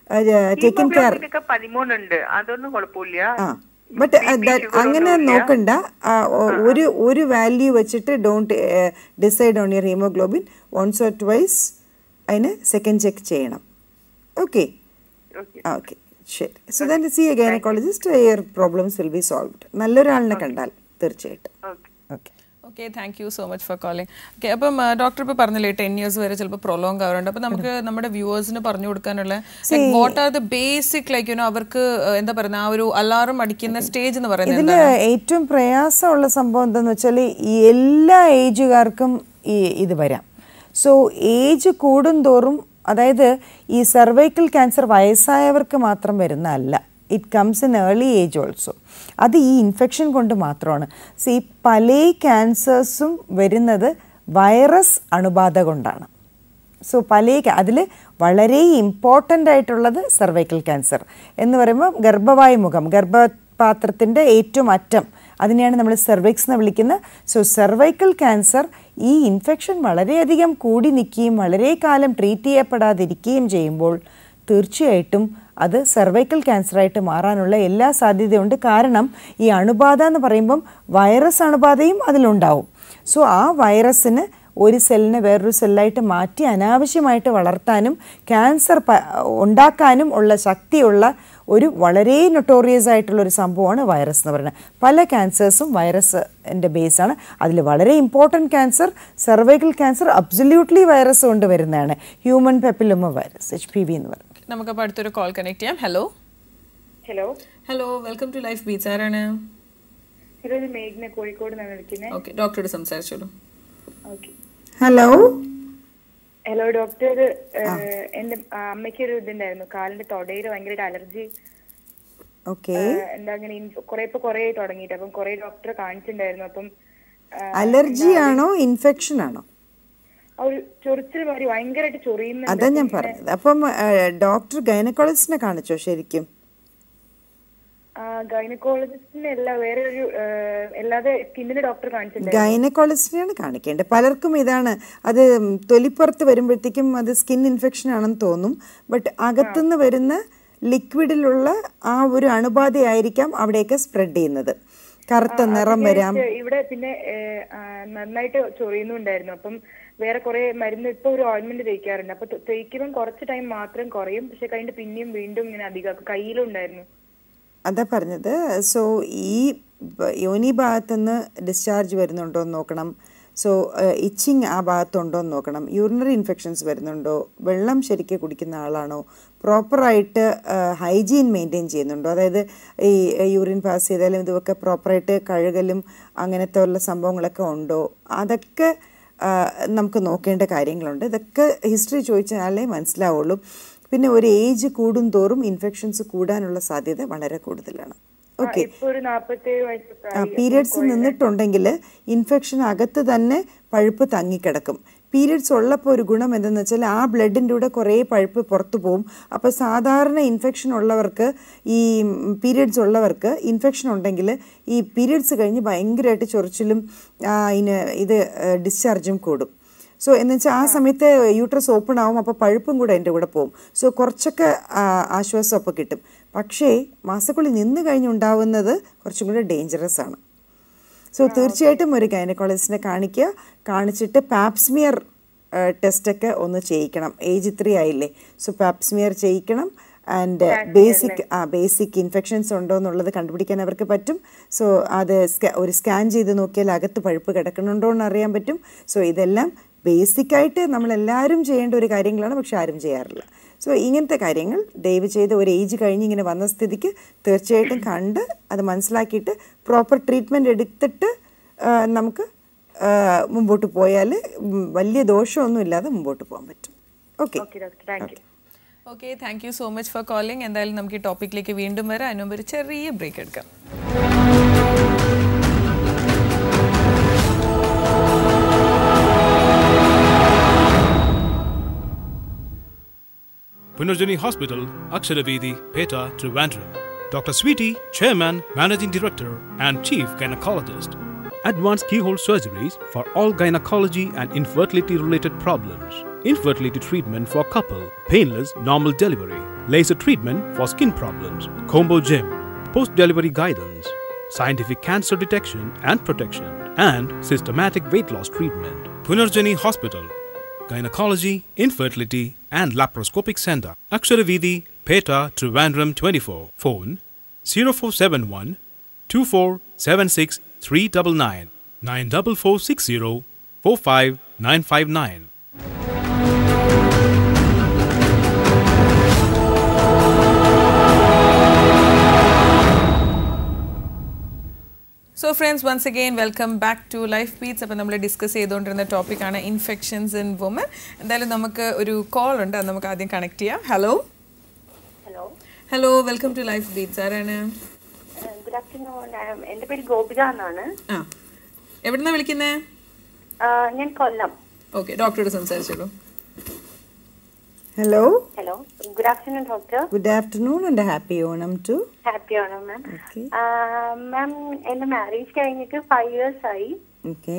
taken care ഹീമോഗ്ലോബിനൊക്കെ പതിമൂന്നുണ്ട് അതൊന്നും കുഴപ്പമില്ല ആ ബട്ട് അങ്ങനെ നോക്കണ്ട ആ, ഒ- ഒരു ഒരു വാല്യൂ വെച്ചിട്ട് don't decide on your haemoglobin once or twice അതിന് സെക്കൻഡ് ചെക്ക് ചെയ്യണം ഓക്കെ ഓക്കെ ഓക്കെ ശരി so then see a gynaecologist your problems will be solved നല്ലൊരാളിനെ കണ്ടാൽ തീർച്ചയായിട്ടും okay okay okay thank you so much for calling okay അപ്പം doctor ഇപ്പോൾ പറഞ്ഞില്ലേ ten years വരെ ചിലപ്പോൾ പ്രൊലോങ് ആവാറുണ്ട് അപ്പം നമുക്ക് നമ്മുടെ വ്യൂവേഴ്സിന് പറഞ്ഞു കൊടുക്കാനുള്ള what are the basic like you know അവർക്ക് uh, എന്താ പറയുന്നത് ആ ഒരു അലാറം അടിക്കുന്ന സ്റ്റേജ് എന്ന് പറയുന്നത് ഇതിൽ ഏറ്റവും പ്രയാസമുള്ള സംഭവം എന്താണെന്ന് വെച്ചാൽ ഈ എല്ലാ ഏജുകാർക്കും ഈ ഇത് വരാം സോ ഏജ് കൂടുന്തോറും അതായത് ഈ സെർവൈക്കൽ ക്യാൻസർ വയസ്സായവർക്ക് മാത്രം വരുന്ന അല്ല it comes in early age also അത് ഈ ഇൻഫെക്ഷൻ കൊണ്ട് മാത്രമാണ് സോ ഈ പല ക്യാൻസേഴ്സും വരുന്നത് വൈറസ് അണുബാധ കൊണ്ടാണ് സോ പല അതിൽ വളരെ ഇമ്പോർട്ടൻ്റ് ആയിട്ടുള്ളത് സർവൈക്കൽ ക്യാൻസർ എന്ന് പറയുമ്പോൾ ഗർഭവായു മുഖം ഗർഭപാത്രത്തിൻ്റെ ഏറ്റവും അറ്റം അതിനെയാണ് നമ്മൾ സെർവിക്സ് എന്ന് വിളിക്കുന്നത് സോ സെർവൈക്കൽ ക്യാൻസർ ഈ ഇൻഫെക്ഷൻ വളരെയധികം കൂടി നിൽക്കുകയും വളരെ കാലം ട്രീറ്റ് ചെയ്യപ്പെടാതിരിക്കുകയും ചെയ്യുമ്പോൾ തീർച്ചയായിട്ടും അത് സെർവൈക്കൽ ക്യാൻസറായിട്ട് മാറാനുള്ള എല്ലാ സാധ്യതയുണ്ട് കാരണം ഈ അണുബാധ എന്ന് പറയുമ്പം വൈറസ് അണുബാധയും അതിലുണ്ടാവും സോ ആ വൈറസിന് ഒരു സെല്ലിനെ വേറൊരു സെല്ലായിട്ട് മാറ്റി അനാവശ്യമായിട്ട് വളർത്താനും ക്യാൻസർ പ- ഉണ്ടാക്കാനും ഉള്ള ശക്തിയുള്ള ഒരു വളരെ നൊട്ടോറിയസ് ആയിട്ടുള്ള ഒരു സംഭവമാണ് വൈറസ് എന്ന് പറയുന്നത് പല ക്യാൻസേഴ്സും വൈറസിൻ്റെ ബേസാണ് അതിൽ വളരെ important cancer cervical cancer absolutely virus കൊണ്ട് വരുന്നതാണ് human papilloma virus H P V എന്ന് പറയുന്നത് നമുക്കപ്പോൾ അടുത്തൊരു കോൾ കണക്ട് ചെയ്യാം hello hello hello welcome to life beach ആരാണ് ഹലോ ഇത് മേഘ്ന കോഴിക്കോട് നിന്നാണ് വിളിക്കുന്നത് ഓക്കെ ഡോക്ടറോട് സംസാരിച്ചോളൂ ഓക്കെ ഹലോ ഹലോ ഡോക്ടർ എന്റെ അമ്മയ്ക്ക് ഒരു ഇതുണ്ടായിരുന്നു കാലിന്റെ തൊടയിൽ ഭയങ്കരമായിട്ട് അലർജി ഓക്കെ എന്താ അങ്ങനെ കുറെ ഇപ്പൊ കുറെ ആയി തുടങ്ങിയിട്ട് അപ്പം കുറെ ഡോക്ടറെ കാണിച്ചിട്ടുണ്ടായിരുന്നു അപ്പം ആ, അലർജി ആണോ ഇൻഫെക്ഷൻ ആണോ ആ ഒരു ചൊറിച്ചിൽ മാതിരി ഭയങ്കരമായിട്ട് ചൊറിയുന്നുണ്ട് അതാ ഞാൻ പറഞ്ഞത് അപ്പം ഡോക്ടർ ഗൈനക്കോളജിസ്റ്റിനെ കാണിച്ചോ ശരിക്കും ഗൈനക്കോളജിസ്റ്റിനെ അല്ല വേറെ ഒരു ആ, അല്ലാതെ സ്കിന്നിന്റെ ഡോക്ടർ കാണിച്ചിട്ടുണ്ടായിരുന്നു ഗൈനക്കോളജിസ്റ്റിനെയാണ് കാണിക്കേണ്ടത് പലർക്കും ഇതാണ് അത് തൊലിപ്പുറത്ത് വരുമ്പോഴത്തേക്കും അത് സ്കിൻ ഇൻഫെക്ഷൻ ആണെന്ന് തോന്നും ബട്ട് അകത്തുനിന്ന് വരുന്ന ലിക്വിഡിലുള്ള ആ ഒരു അണുബാധയായിരിക്കാം അവിടെയൊക്കെ സ്പ്രെഡ് ചെയ്യുന്നത് കറുത്ത നിറം വരാം അധികമായിട്ട് ഇവിടെ പിന്നെ ഏ, ആ, നന്നായിട്ട് ചൊറിയുന്നുണ്ടായിരുന്നു അപ്പം വേറെ കുറെ മരുന്ന് ഇപ്പൊ ഒരു ഓയിൻമെന്റ് തേക്കാറുണ്ട് അപ്പൊ ത- തേക്കുമ്പോൾ കുറച്ച് ടൈം മാത്രം കുറയും പക്ഷെ കഴിഞ്ഞിട്ട് പിന്നെയും വീണ്ടും ഇങ്ങനെ അധികം കയ്യിലും ഉണ്ടായിരുന്നു അതാ പറഞ്ഞത് സോ ഈ ബ- യോനി ഭാഗത്തുനിന്ന് ഡിസ്ചാർജ് വരുന്നുണ്ടോ എന്ന് നോക്കണം സോ ഇച്ചിങ് ആ ഭാഗത്തുണ്ടോ എന്ന് നോക്കണം യൂറിനറി ഇൻഫെക്ഷൻസ് വരുന്നുണ്ടോ വെള്ളം ശരിക്കും കുടിക്കുന്ന ആളാണോ പ്രോപ്പറായിട്ട് ഹൈജീൻ മെയിൻറ്റെയിൻ ചെയ്യുന്നുണ്ടോ അതായത് ഈ യൂറിൻ പാസ് ചെയ്താലും ഇതൊക്കെ പ്രോപ്പറായിട്ട് കഴുകലും അങ്ങനത്തെ ഉള്ള സംഭവങ്ങളൊക്കെ ഉണ്ടോ അതൊക്കെ ആ, നമുക്ക് നോക്കേണ്ട കാര്യങ്ങളുണ്ട് ഇതൊക്കെ ഹിസ്റ്ററി ചോദിച്ചാലേ മനസ്സിലാവുള്ളൂ പിന്നെ ഒരു ഏജ് കൂടും തോറും ഇൻഫെക്ഷൻസ് കൂടാനുള്ള സാധ്യത വളരെ കൂടുതലാണ് ഓക്കെ ഇപ്പൊ ഒരു നാപ്പത്തേഴ് വയസ്സ് പ്രായം പീരിയഡ്സ് നിന്നിട്ടുണ്ടെങ്കിൽ ഇൻഫെക്ഷൻ അകത്ത് തന്നെ പഴുപ്പ് തങ്ങിക്കിടക്കും പീരിയഡ്സ് ഉള്ളപ്പോൾ ഒരു ഗുണം എന്തെന്ന് വെച്ചാൽ ആ ബ്ലഡിൻ്റെ കൂടെ കുറേ പഴുപ്പ് പുറത്തു പോകും അപ്പോൾ സാധാരണ ഇൻഫെക്ഷൻ ഉള്ളവർക്ക് ഈ പീരിയഡ്സ് ഉള്ളവർക്ക് ഇൻഫെക്ഷൻ ഉണ്ടെങ്കിൽ ഈ പീരിയഡ്സ് കഴിഞ്ഞ് ഭയങ്കരമായിട്ട് ചൊറിച്ചിലും ആ, ഇതിന് ഇത് ഡിസ്ചാർജും കൂടും സോ എന്ന് വെച്ചാൽ ആ സമയത്ത് യൂട്രസ് ഓപ്പൺ ആവും അപ്പോൾ പഴുപ്പും കൂടെ എൻ്റെ കൂടെ പോകും സോ കുറച്ചൊക്കെ ആ, ആശ്വാസം അപ്പോൾ കിട്ടും പക്ഷേ മാസക്കുള്ളി നിന്ന് കഴിഞ്ഞുണ്ടാവുന്നത് കുറച്ചും കൂടെ ഡേഞ്ചറസ് ആണ് സോ തീർച്ചയായിട്ടും ഒരു ഗൈനക്കോളജിസ്റ്റിനെ കാണിക്കുക കാണിച്ചിട്ട് പാപ്സ്മിയർ ടെസ്റ്റൊക്കെ ഒന്ന് ചെയ്യിക്കണം ഏജ് ഇത്രയും ആയില്ലേ സോ പാപ്സ്മിയർ ചെയ്യിക്കണം ആൻഡ് ബേസിക് ആ ബേസിക് ഇൻഫെക്ഷൻസ് ഉണ്ടോ എന്നുള്ളത് കണ്ടുപിടിക്കാൻ അവർക്ക് പറ്റും സോ അത് സ്കാ- ഒരു സ്കാൻ ചെയ്ത് നോക്കിയാൽ അകത്ത് പഴുപ്പ് കിടക്കുന്നുണ്ടോ എന്ന് അറിയാൻ പറ്റും സോ ഇതെല്ലാം ബേസിക്കായിട്ട് നമ്മളെല്ലാവരും ചെയ്യേണ്ട ഒരു കാര്യങ്ങളാണ് പക്ഷെ ആരും ചെയ്യാറില്ല സോ ഇങ്ങനത്തെ കാര്യങ്ങൾ ദയവ് ചെയ്ത് ഒരു ഏജ് കഴിഞ്ഞ് ഇങ്ങനെ വന്ന സ്ഥിതിക്ക് തീർച്ചയായിട്ടും കണ്ട് അത് മനസ്സിലാക്കിയിട്ട് പ്രോപ്പർ ട്രീറ്റ്മെൻറ്റ് എടുത്തിട്ട് ആ, നമുക്ക് ആ, മുമ്പോട്ട് പോയാൽ ഉം, വലിയ ദോഷമൊന്നും ഇല്ലാതെ മുമ്പോട്ട് പോകാൻ പറ്റും okay okay doctor thank you okay thank you so much for calling എന്തായാലും നമുക്ക് ഈ ടോപ്പിക്കിലേക്ക് വീണ്ടും വരാം അതിന് മുമ്പ് ഒരു ചെറിയ ബ്രേക്ക് എടുക്കാം Punarjani Hospital, Aksharavedi, Peta, Trivandrum. Dr. Sweetie, Chairman, Managing Director, and Chief Gynecologist. Advanced keyhole surgeries for all gynecology and infertility related problems. Infertility treatment for couple, painless normal delivery, laser treatment for skin problems, combo gym, post delivery guidance, scientific cancer detection and protection, and systematic weight loss treatment. Punarjani Hospital, Gynecology, Infertility, and Laparoscopic Center. Aksharavidi, Peta, Trivandrum 24. Phone 0471 2476 399 94460 45959. So friends once again welcome back to life beats അപ്പോൾ നമ്മൾ discuss ചെയ്തുകൊണ്ടിരുന്ന ടോപ്പിക്കാണ് infections in woman എന്തായാലും നമുക്ക് ഒരു call ഉണ്ട് അത് നമുക്ക് ആദ്യം കണക്ട് ചെയ്യാം hello hello hello welcome to life beats ആരാണ് ഗുഡ് ആഫ്റ്റർനൂൺ എന്റെ പേര് ഗോപിക എന്നാണ് ആ എവിടുന്നാണ് വിളിക്കുന്നത് ആ, ഞാൻ കൊല്ലം ഓക്കെ ഡോക്ടറോട് സംസാരിച്ചോളൂ hello hello good afternoon doctor good afternoon and happy Onam to happy ആണോ മാം ഓക്കെ മാം എന്റെ മാരേജ് കഴിഞ്ഞിട്ട് ഫൈവ് ഇയേഴ്സ് ആയി ഓക്കെ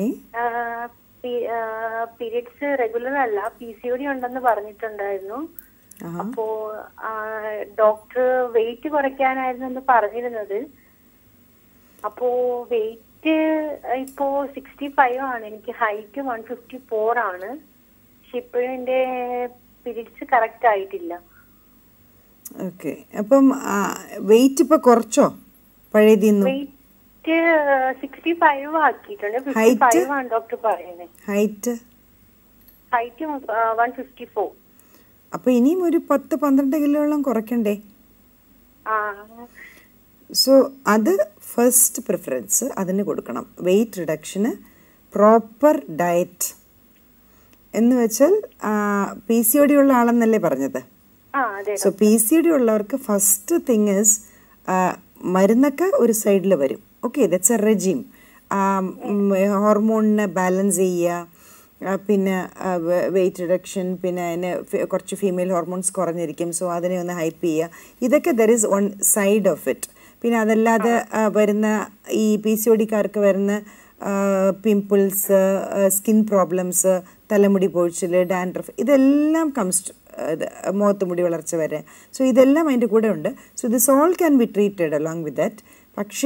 പീരിയഡ്സ് റെഗുലർ അല്ല പി സി ഒ ഡി ഉണ്ടെന്ന് പറഞ്ഞിട്ടുണ്ടായിരുന്നു അപ്പോ ഡോക്ടർ വെയിറ്റ് കുറയ്ക്കാനായിരുന്നു എന്ന് പറഞ്ഞിരുന്നത് അപ്പോ വെയിറ്റ് ഇപ്പോ സിക്സ്റ്റി ഫൈവ് ആണ് എനിക്ക് ഹൈറ്റ് വൺ ഫിഫ്റ്റി ഫോർ ആണ് പക്ഷെ ഇപ്പോഴും എന്റെ പീരിയഡ്സ് കറക്റ്റ് ആയിട്ടില്ല ഓക്കെ അപ്പം വെയിറ്റ് ഇപ്പോൾ കുറച്ചോ പഴയതിന്നു വെയിറ്റ് സിക്സ്റ്റി ഫൈവ് ആക്കിയിട്ടുണ്ട് ഫിഫ്റ്റി Height? ഫൈവ് ആണ് ഡോക്ടർ പറയുന്നത് height height one fifty four അപ്പോൾ ഇനിയും ഒരു പത്ത് പന്ത്രണ്ട് കിലോളം കുറയ്ക്കണ്ടേ ആ സോ അത് ഫസ്റ്റ് പ്രിഫറൻസ് അതിന് കൊടുക്കണം വെയിറ്റ് റിഡക്ഷന് പ്രോപ്പർ ഡയറ്റ് എന്ന് വെച്ചാൽ പി സി ഒ ഡി ഉള്ള ആളെന്നല്ലേ പറഞ്ഞത് ആ അതെ സോ പി സി ഡി ഉള്ളവർക്ക് ഫസ്റ്റ് തിങ് ഇസ് മരുന്നൊക്കെ ഒരു സൈഡിൽ വരും ഓക്കെ ദറ്റ്സ് എ റെജീം ഹോർമോണിനെ ബാലൻസ് ചെയ്യുക ആ, പിന്നെ വെയിറ്റ് റിഡക്ഷൻ പിന്നെ അതിന് ഫി- കുറച്ച് ഫീമെയിൽ ഹോർമോൺസ് കുറഞ്ഞിരിക്കും സോ അതിനെ ഒന്ന് ഹൈപ്പ് ചെയ്യുക ഇതൊക്കെ there is one side of it പിന്നെ അതല്ലാതെ ആ, വരുന്ന ഈ പി സി ഒ ഡിക്കാർക്ക് വരുന്ന പിമ്പിൾസ് സ്കിൻ പ്രോബ്ലംസ് തലമുടി പൊഴിച്ചിൽ ഡാൻഡ്രഫ് ഇതെല്ലാം കംസ് മുഖത്ത് മുടി വളർച്ച വരെ സോ ഇതെല്ലാം അതിൻ്റെ കൂടെ ഉണ്ട് so this all can be treated along with that പക്ഷേ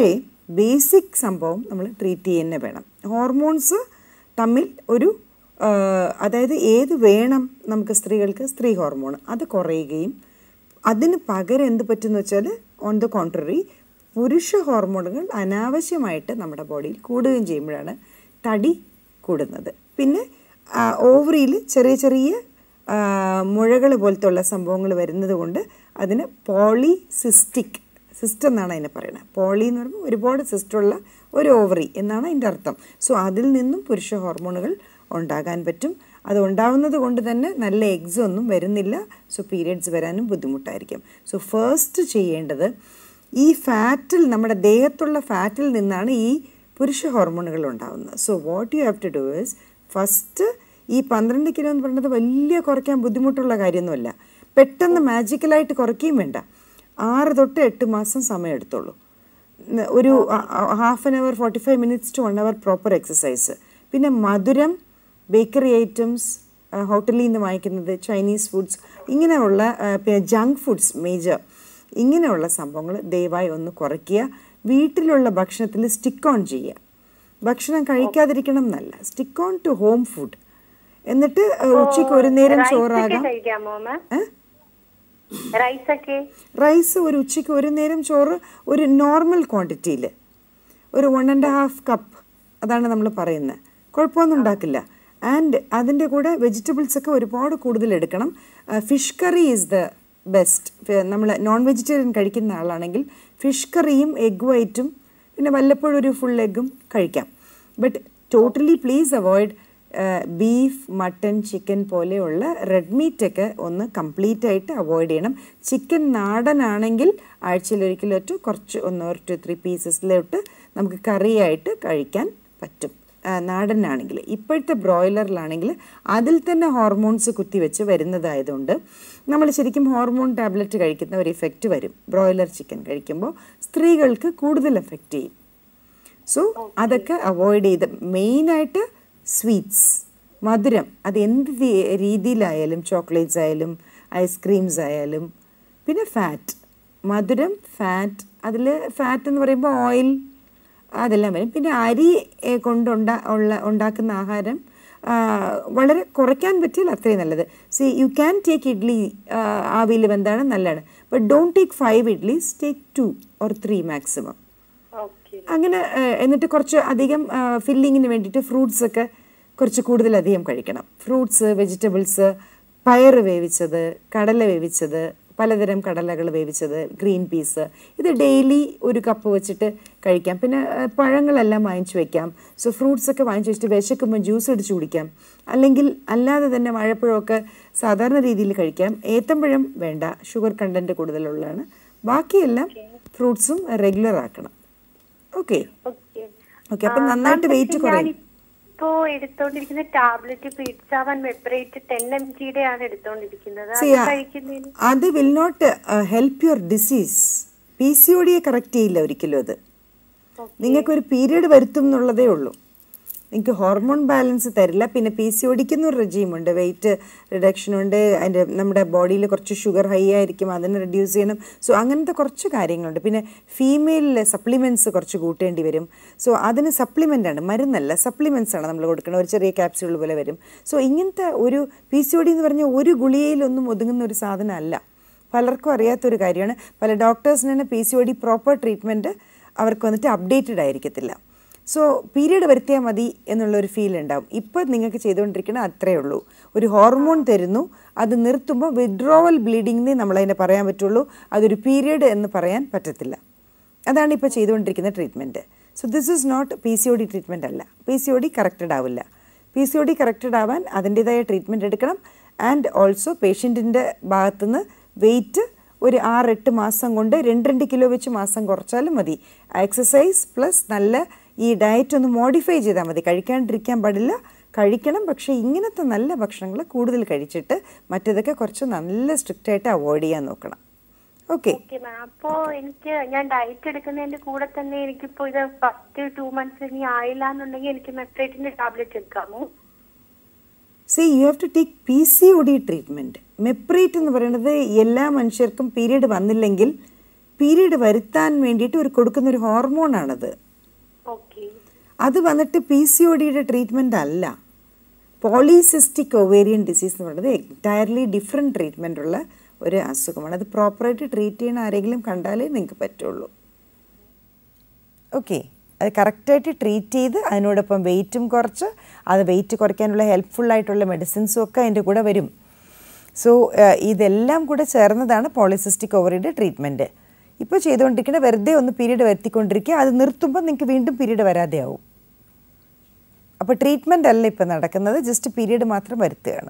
ബേസിക് സംഭവം നമ്മൾ ട്രീറ്റ് ചെയ്യുന്നേ വേണം ഹോർമോൺസ് തമ്മിൽ ഒരു ആ, അതായത് ഏത് വേണം നമുക്ക് സ്ത്രീകൾക്ക് സ്ത്രീ ഹോർമോൺ അത് കുറയുകയും അതിന് പകരം എന്ത് പറ്റുമെന്ന് വെച്ചാൽ ഓൺ ദ കോൺട്രറി പുരുഷ ഹോർമോണുകൾ അനാവശ്യമായിട്ട് നമ്മുടെ ബോഡിയിൽ കൂടുകയും ചെയ്യുമ്പോഴാണ് തടി കൂടുന്നത് പിന്നെ ഓവറിയിൽ ചെറിയ ചെറിയ മുഴകൾ പോലത്തെ ഉള്ള സംഭവങ്ങൾ വരുന്നത് കൊണ്ട് അതിന് പോളിസിസ്റ്റിക് സിസ്റ്റം എന്നാണ് അതിനെ പറയുന്നത് പോളി എന്ന് പറയുമ്പോൾ ഒരുപാട് സിസ്റ്റമുള്ള ഒരു ഓവറി എന്നാണ് അതിൻ്റെ അർത്ഥം സോ അതിൽ നിന്നും പുരുഷ ഹോർമോണുകൾ ഉണ്ടാകാൻ പറ്റും അത് ഉണ്ടാവുന്നത് കൊണ്ട് തന്നെ നല്ല എഗ്സ് ഒന്നും വരുന്നില്ല സോ പീരിയഡ്സ് വരാനും ബുദ്ധിമുട്ടായിരിക്കും സോ ഫസ്റ്റ് ചെയ്യേണ്ടത് ഈ ഫാറ്റിൽ നമ്മുടെ ദേഹത്തുള്ള ഫാറ്റിൽ നിന്നാണ് ഈ പുരുഷ ഹോർമോണുകൾ ഉണ്ടാകുന്നത് so what you have to do is first ഈ പന്ത്രണ്ട് കിലോ എന്ന് പറയുന്നത് വലിയ കുറയ്ക്കാൻ ബുദ്ധിമുട്ടുള്ള കാര്യമൊന്നുമല്ല പെട്ടെന്ന് മാജിക്കലായിട്ട് കുറയ്ക്കുകയും വേണ്ട ആറ് തൊട്ട് എട്ട് മാസം സമയം എടുത്തോളൂ ന- ഒരു half an hour forty five minutes to one hour proper exercise പിന്നെ മധുരം ബേക്കറി ഐറ്റംസ് ഹോട്ടലിൽ നിന്ന് വാങ്ങിക്കുന്നത് ചൈനീസ് ഫുഡ്സ് ഇങ്ങനെയുള്ള ആ, പിന്നെ ജങ്ക് ഫുഡ്സ് മേജർ ഇങ്ങനെയുള്ള സംഭവങ്ങൾ ദയവായി ഒന്ന് കുറയ്ക്കുക വീട്ടിലുള്ള ഭക്ഷണത്തിൽ സ്റ്റിക്ക് ഓൺ ചെയ്യുക ഭക്ഷണം കഴിക്കാതിരിക്കണം എന്നല്ല stick on to home food എന്നിട്ട് ആ, ഉച്ചയ്ക്ക് ഒരു നേരം റൈസ് ഒക്കെ ചോറാകാം കഴിക്കാമോ മാം ഏ? റൈസ് ഒക്കെ റൈസ് ഒരു ഉച്ചയ്ക്ക് ഒരു നേരം ചോറ് ഒരു നോർമൽ ക്വാണ്ടിറ്റിയിൽ ഒരു വൺ ആൻഡ് ഹാഫ് കപ്പ് അതാണ് നമ്മൾ പറയുന്നത് കുഴപ്പമൊന്നും ഉണ്ടാക്കില്ല ആൻഡ് അതിൻ്റെ കൂടെ വെജിറ്റബിൾസ് ഒക്കെ ഒരുപാട് കൂടുതൽ എടുക്കണം fish curry is the best നമ്മൾ നോൺ വെജിറ്റേറിയൻ കഴിക്കുന്ന ആളാണെങ്കിൽ ഫിഷ് കറിയും എഗ് വൈറ്റും പിന്നെ വല്ലപ്പോഴും ഒരു ഫുൾ എഗ്ഗും കഴിക്കാം but totally please avoid beef mutton chicken പോലെയുള്ള റെഡ് മീറ്റ് ഒക്കെ ഒന്ന് കംപ്ലീറ്റ് ആയിട്ട് അവോയ്ഡ് ചെയ്യണം ചിക്കൻ നാടനാണെങ്കിൽ ആഴ്ചയിൽ ഒരിക്കലൊട്ട് കുറച്ച് ഒന്ന് ഒരു ടു ത്രീ പീസസിലോട്ട് നമുക്ക് കറിയായിട്ട് കഴിക്കാൻ പറ്റും ആ, നാടനാണെങ്കിൽ ഇപ്പോഴത്തെ ബ്രോയിലറിലാണെങ്കിൽ അതിൽ തന്നെ ഹോർമോൺസ് കുത്തിവെച്ച് വരുന്നതായതുകൊണ്ട് നമ്മൾ ശരിക്കും ഹോർമോൺ ടാബ്ലറ്റ് കഴിക്കുന്ന ഒരു ഇഫക്റ്റ് വരും ബ്രോയിലർ ചിക്കൻ കഴിക്കുമ്പോൾ സ്ത്രീകൾക്ക് കൂടുതൽ എഫക്റ്റ് ചെയ്യും സോ അതൊക്കെ അവോയ്ഡ് ചെയ്ത് മെയിനായിട്ട് സ്വീറ്റ്സ് മധുരം അത് എന്ത് രീ- രീതിയിലായാലും ചോക്ലേറ്റ്സ് ആയാലും ഐസ്ക്രീംസ് ആയാലും പിന്നെ ഫാറ്റ് മധുരം ഫാറ്റ് അതിൽ ഫാറ്റ് എന്ന് പറയുമ്പോൾ ഓയിൽ അതെല്ലാം വരും പിന്നെ അരി ഏ, കൊണ്ടുണ്ടാ ഉള്ള ഉണ്ടാക്കുന്ന ആഹാരം ആ, വളരെ കുറയ്ക്കാൻ പറ്റിയാൽ അത്രയും നല്ലത് see you can take idli ആവിയിൽ വെന്താണ് നല്ലതാണ് but don't take five idlis take two or three maximum okay അങ്ങനെ ആ, എന്നിട്ട് കുറച്ച് അധികം ഫില്ലിങ്ങിന് വേണ്ടിയിട്ട് ഫ്രൂട്ട്സ് ഒക്കെ കുറച്ച് കൂടുതൽ അധികം കഴിക്കണം ഫ്രൂട്ട്സ് വെജിറ്റബിൾസ് പയറ് വേവിച്ചത് കടല വേവിച്ചത് പലതരം കടലകൾ വേവിച്ചത് ഗ്രീൻ പീസ് ഇത് ഡെയിലി ഒരു കപ്പ് വെച്ചിട്ട് കഴിക്കാം പിന്നെ ആ, പഴങ്ങളെല്ലാം വാങ്ങിച്ചു വെക്കാം സോ ഫ്രൂട്ട്സ് ഒക്കെ വാങ്ങിച്ചു വെച്ചിട്ട് വിശക്കുമ്പോൾ ജ്യൂസ് അടിച്ച് കുടിക്കാം അല്ലെങ്കിൽ അല്ലാതെ തന്നെ വാഴപ്പഴമൊക്കെ സാധാരണ രീതിയിൽ കഴിക്കാം ഏത്തമ്പഴം വേണ്ട ഷുഗർ കണ്ടൻറ്റ് കൂടുതലുള്ളതാണ് ബാക്കിയെല്ലാം ഫ്രൂട്ട്സും റെഗുലർ ആക്കണം ഓക്കെ ഓക്കെ ഓക്കെ അപ്പം നന്നായിട്ട് വെയിറ്റ് കുറയും ഇപ്പോ എടുത്തോണ്ടിരിക്കുന്ന ടാബ്ലറ്റ് പിഡ്സാവൻ മെബ്രേറ്റ് ടെൻ എം ജിയുടെ ആണ് എടുത്തോണ്ടിരിക്കുന്നത് അത് See, ആ- കഴിക്കുന്നതിന് അത് will not help your disease P C O ഡിയെ കറക്റ്റ് ചെയ്യില്ല ഒരിക്കലും അത് നിങ്ങൾക്കൊരു പീരീഡ് വരുത്തും എന്നുള്ളതേ ഉള്ളൂ നിങ്ങൾക്ക് ഹോർമോൺ ബാലൻസ് തരില്ല പിന്നെ പി സി ഒടിക്കുന്ന ഒരു റെജീമുണ്ട് വെയിറ്റ് റിഡക്ഷൻ ഉണ്ട് അതിൻ്റെ നമ്മുടെ ബോഡിയിൽ കുറച്ച് ഷുഗർ ഹൈ ആയിരിക്കും അതിനെ റെഡ്യൂസ് ചെയ്യണം സോ അങ്ങനത്തെ കുറച്ച് കാര്യങ്ങളുണ്ട് പിന്നെ ഫീമെയിലിലെ സപ്ലിമെൻറ്റ്സ് കുറച്ച് കൂട്ടേണ്ടി വരും സോ അതിന് സപ്ലിമെൻ്റ് ആണ് മരുന്നല്ല സപ്ലിമെൻറ്റ്സ് ആണ് നമ്മൾ കൊടുക്കുന്നത് ഒരു ചെറിയ ക്യാപ്സ്യൂൾ പോലെ വരും സോ ഇങ്ങനത്തെ ഒരു പി സി ഒ ഡി എന്ന് പറഞ്ഞാൽ ഒരു ഗുളികയിലൊന്നും ഒതുങ്ങുന്ന ഒരു സാധനം അല്ല പലർക്കും അറിയാത്തൊരു കാര്യമാണ് പല ഡോക്ടേഴ്സിന് തന്നെ P C O D proper treatment അവർക്ക് വന്നിട്ട് അപ്ഡേറ്റഡ് ആയിരിക്കത്തില്ല സോ പീരീഡ് വരുത്തിയാൽ മതി എന്നുള്ളൊരു ഫീൽ ഉണ്ടാവും ഇപ്പോൾ നിങ്ങൾക്ക് ചെയ്തുകൊണ്ടിരിക്കുന്നത് അത്രേ ഉള്ളൂ ഒരു ഹോർമോൺ തരുന്നു അത് നിർത്തുമ്പോൾ വിഡ്രോവൽ ബ്ലീഡിംഗ് എന്നേ നമ്മളതിനെ പറയാൻ പറ്റുള്ളൂ അതൊരു പീരീഡ് എന്ന് പറയാൻ പറ്റത്തില്ല അതാണ് ഇപ്പോൾ ചെയ്തുകൊണ്ടിരിക്കുന്ന treatment so this is not P C O D treatment അല്ല P C O D corrected ആവില്ല P C O D corrected ആവാൻ അതിൻ്റേതായ ട്രീറ്റ്മെൻറ്റ് എടുക്കണം ആൻഡ് ഓൾസോ പേഷ്യൻറ്റിൻ്റെ ഭാഗത്തുനിന്ന് വെയിറ്റ് ഒരു ആറെട്ട് മാസം കൊണ്ട് രണ്ട് രണ്ട് കിലോ വെച്ച് മാസം കുറച്ചാലും മതി എക്സസൈസ് പ്ലസ് നല്ല ഈ ഡയറ്റ് ഒന്ന് മോഡിഫൈ ചെയ്താൽ മതി കഴിക്കാണ്ടിരിക്കാൻ പാടില്ല കഴിക്കണം പക്ഷേ ഇങ്ങനത്തെ നല്ല ഭക്ഷണങ്ങൾ കൂടുതൽ കഴിച്ചിട്ട് മറ്റേതൊക്കെ കുറച്ച് നല്ല സ്ട്രിക്റ്റ് ആയിട്ട് അവോയ്ഡ് ചെയ്യാൻ നോക്കണം ഓക്കെ ഓക്കെ മാം അപ്പോ എനിക്ക് ഞാൻ ഡയറ്റ് എടുക്കുന്നതിന്റെ കൂടെ തന്നെ എനിക്കിപ്പോ ഇത് ഫസ്റ്റ് ടു മന്ത്സ് ഇനി ആയില്ല എന്നുണ്ടെങ്കിൽ എനിക്ക് മെട്രേറ്റിന്റെ ടാബ്ലറ്റ് എടുക്കാമോ see you have to take P C O D treatment മെപ്രേറ്റ് എന്ന് പറയുന്നത് എല്ലാ മനുഷ്യർക്കും പീരീഡ് വന്നില്ലെങ്കിൽ പീരീഡ് വരുത്താൻ വേണ്ടിയിട്ട് ഒരു കൊടുക്കുന്ന ഒരു ഹോർമോണാണത് ഓക്കെ അത് വന്നിട്ട് പി സി ഒ ഡിയുടെ ട്രീറ്റ്മെൻ്റ് അല്ല പോളിസിസ്റ്റിക് ഒവേരിയൻ ഡിസീസ് എന്ന് പറയുന്നത് എൻറ്റയർലി ഡിഫറെൻറ്റ് ട്രീറ്റ്മെൻ്റ് ഉള്ള ഒരു അസുഖമാണ് അത് പ്രോപ്പറായിട്ട് ട്രീറ്റ് ചെയ്യണ ആരെങ്കിലും കണ്ടാലേ നിങ്ങൾക്ക് പറ്റുള്ളൂ ഓക്കെ അത് കറക്റ്റായിട്ട് ട്രീറ്റ് ചെയ്ത് അതിനോടൊപ്പം വെയിറ്റും കുറച്ച് അത് വെയിറ്റ് കുറയ്ക്കാനുള്ള ഹെൽപ്ഫുൾ ആയിട്ടുള്ള മെഡിസിൻസും ഒക്കെ അതിൻ്റെ കൂടെ വരും സോ ഇതെല്ലാം കൂടെ ചേർന്നതാണ് പോളിസിസ്റ്റിക് ഓവറിയുടെ ട്രീറ്റ്മെൻറ്റ് ഇപ്പോൾ ചെയ്തുകൊണ്ടിരിക്കുന്ന വെറുതെ ഒന്ന് പീരീഡ് വരുത്തിക്കൊണ്ടിരിക്കുക അത് നിർത്തുമ്പോൾ നിങ്ങൾക്ക് വീണ്ടും പീരീഡ് വരാതെ ആവും അപ്പോൾ ട്രീറ്റ്മെൻ്റ് അല്ല ഇപ്പോൾ നടക്കുന്നത് ജസ്റ്റ് പീരീഡ് മാത്രം വരുത്തുകയാണ്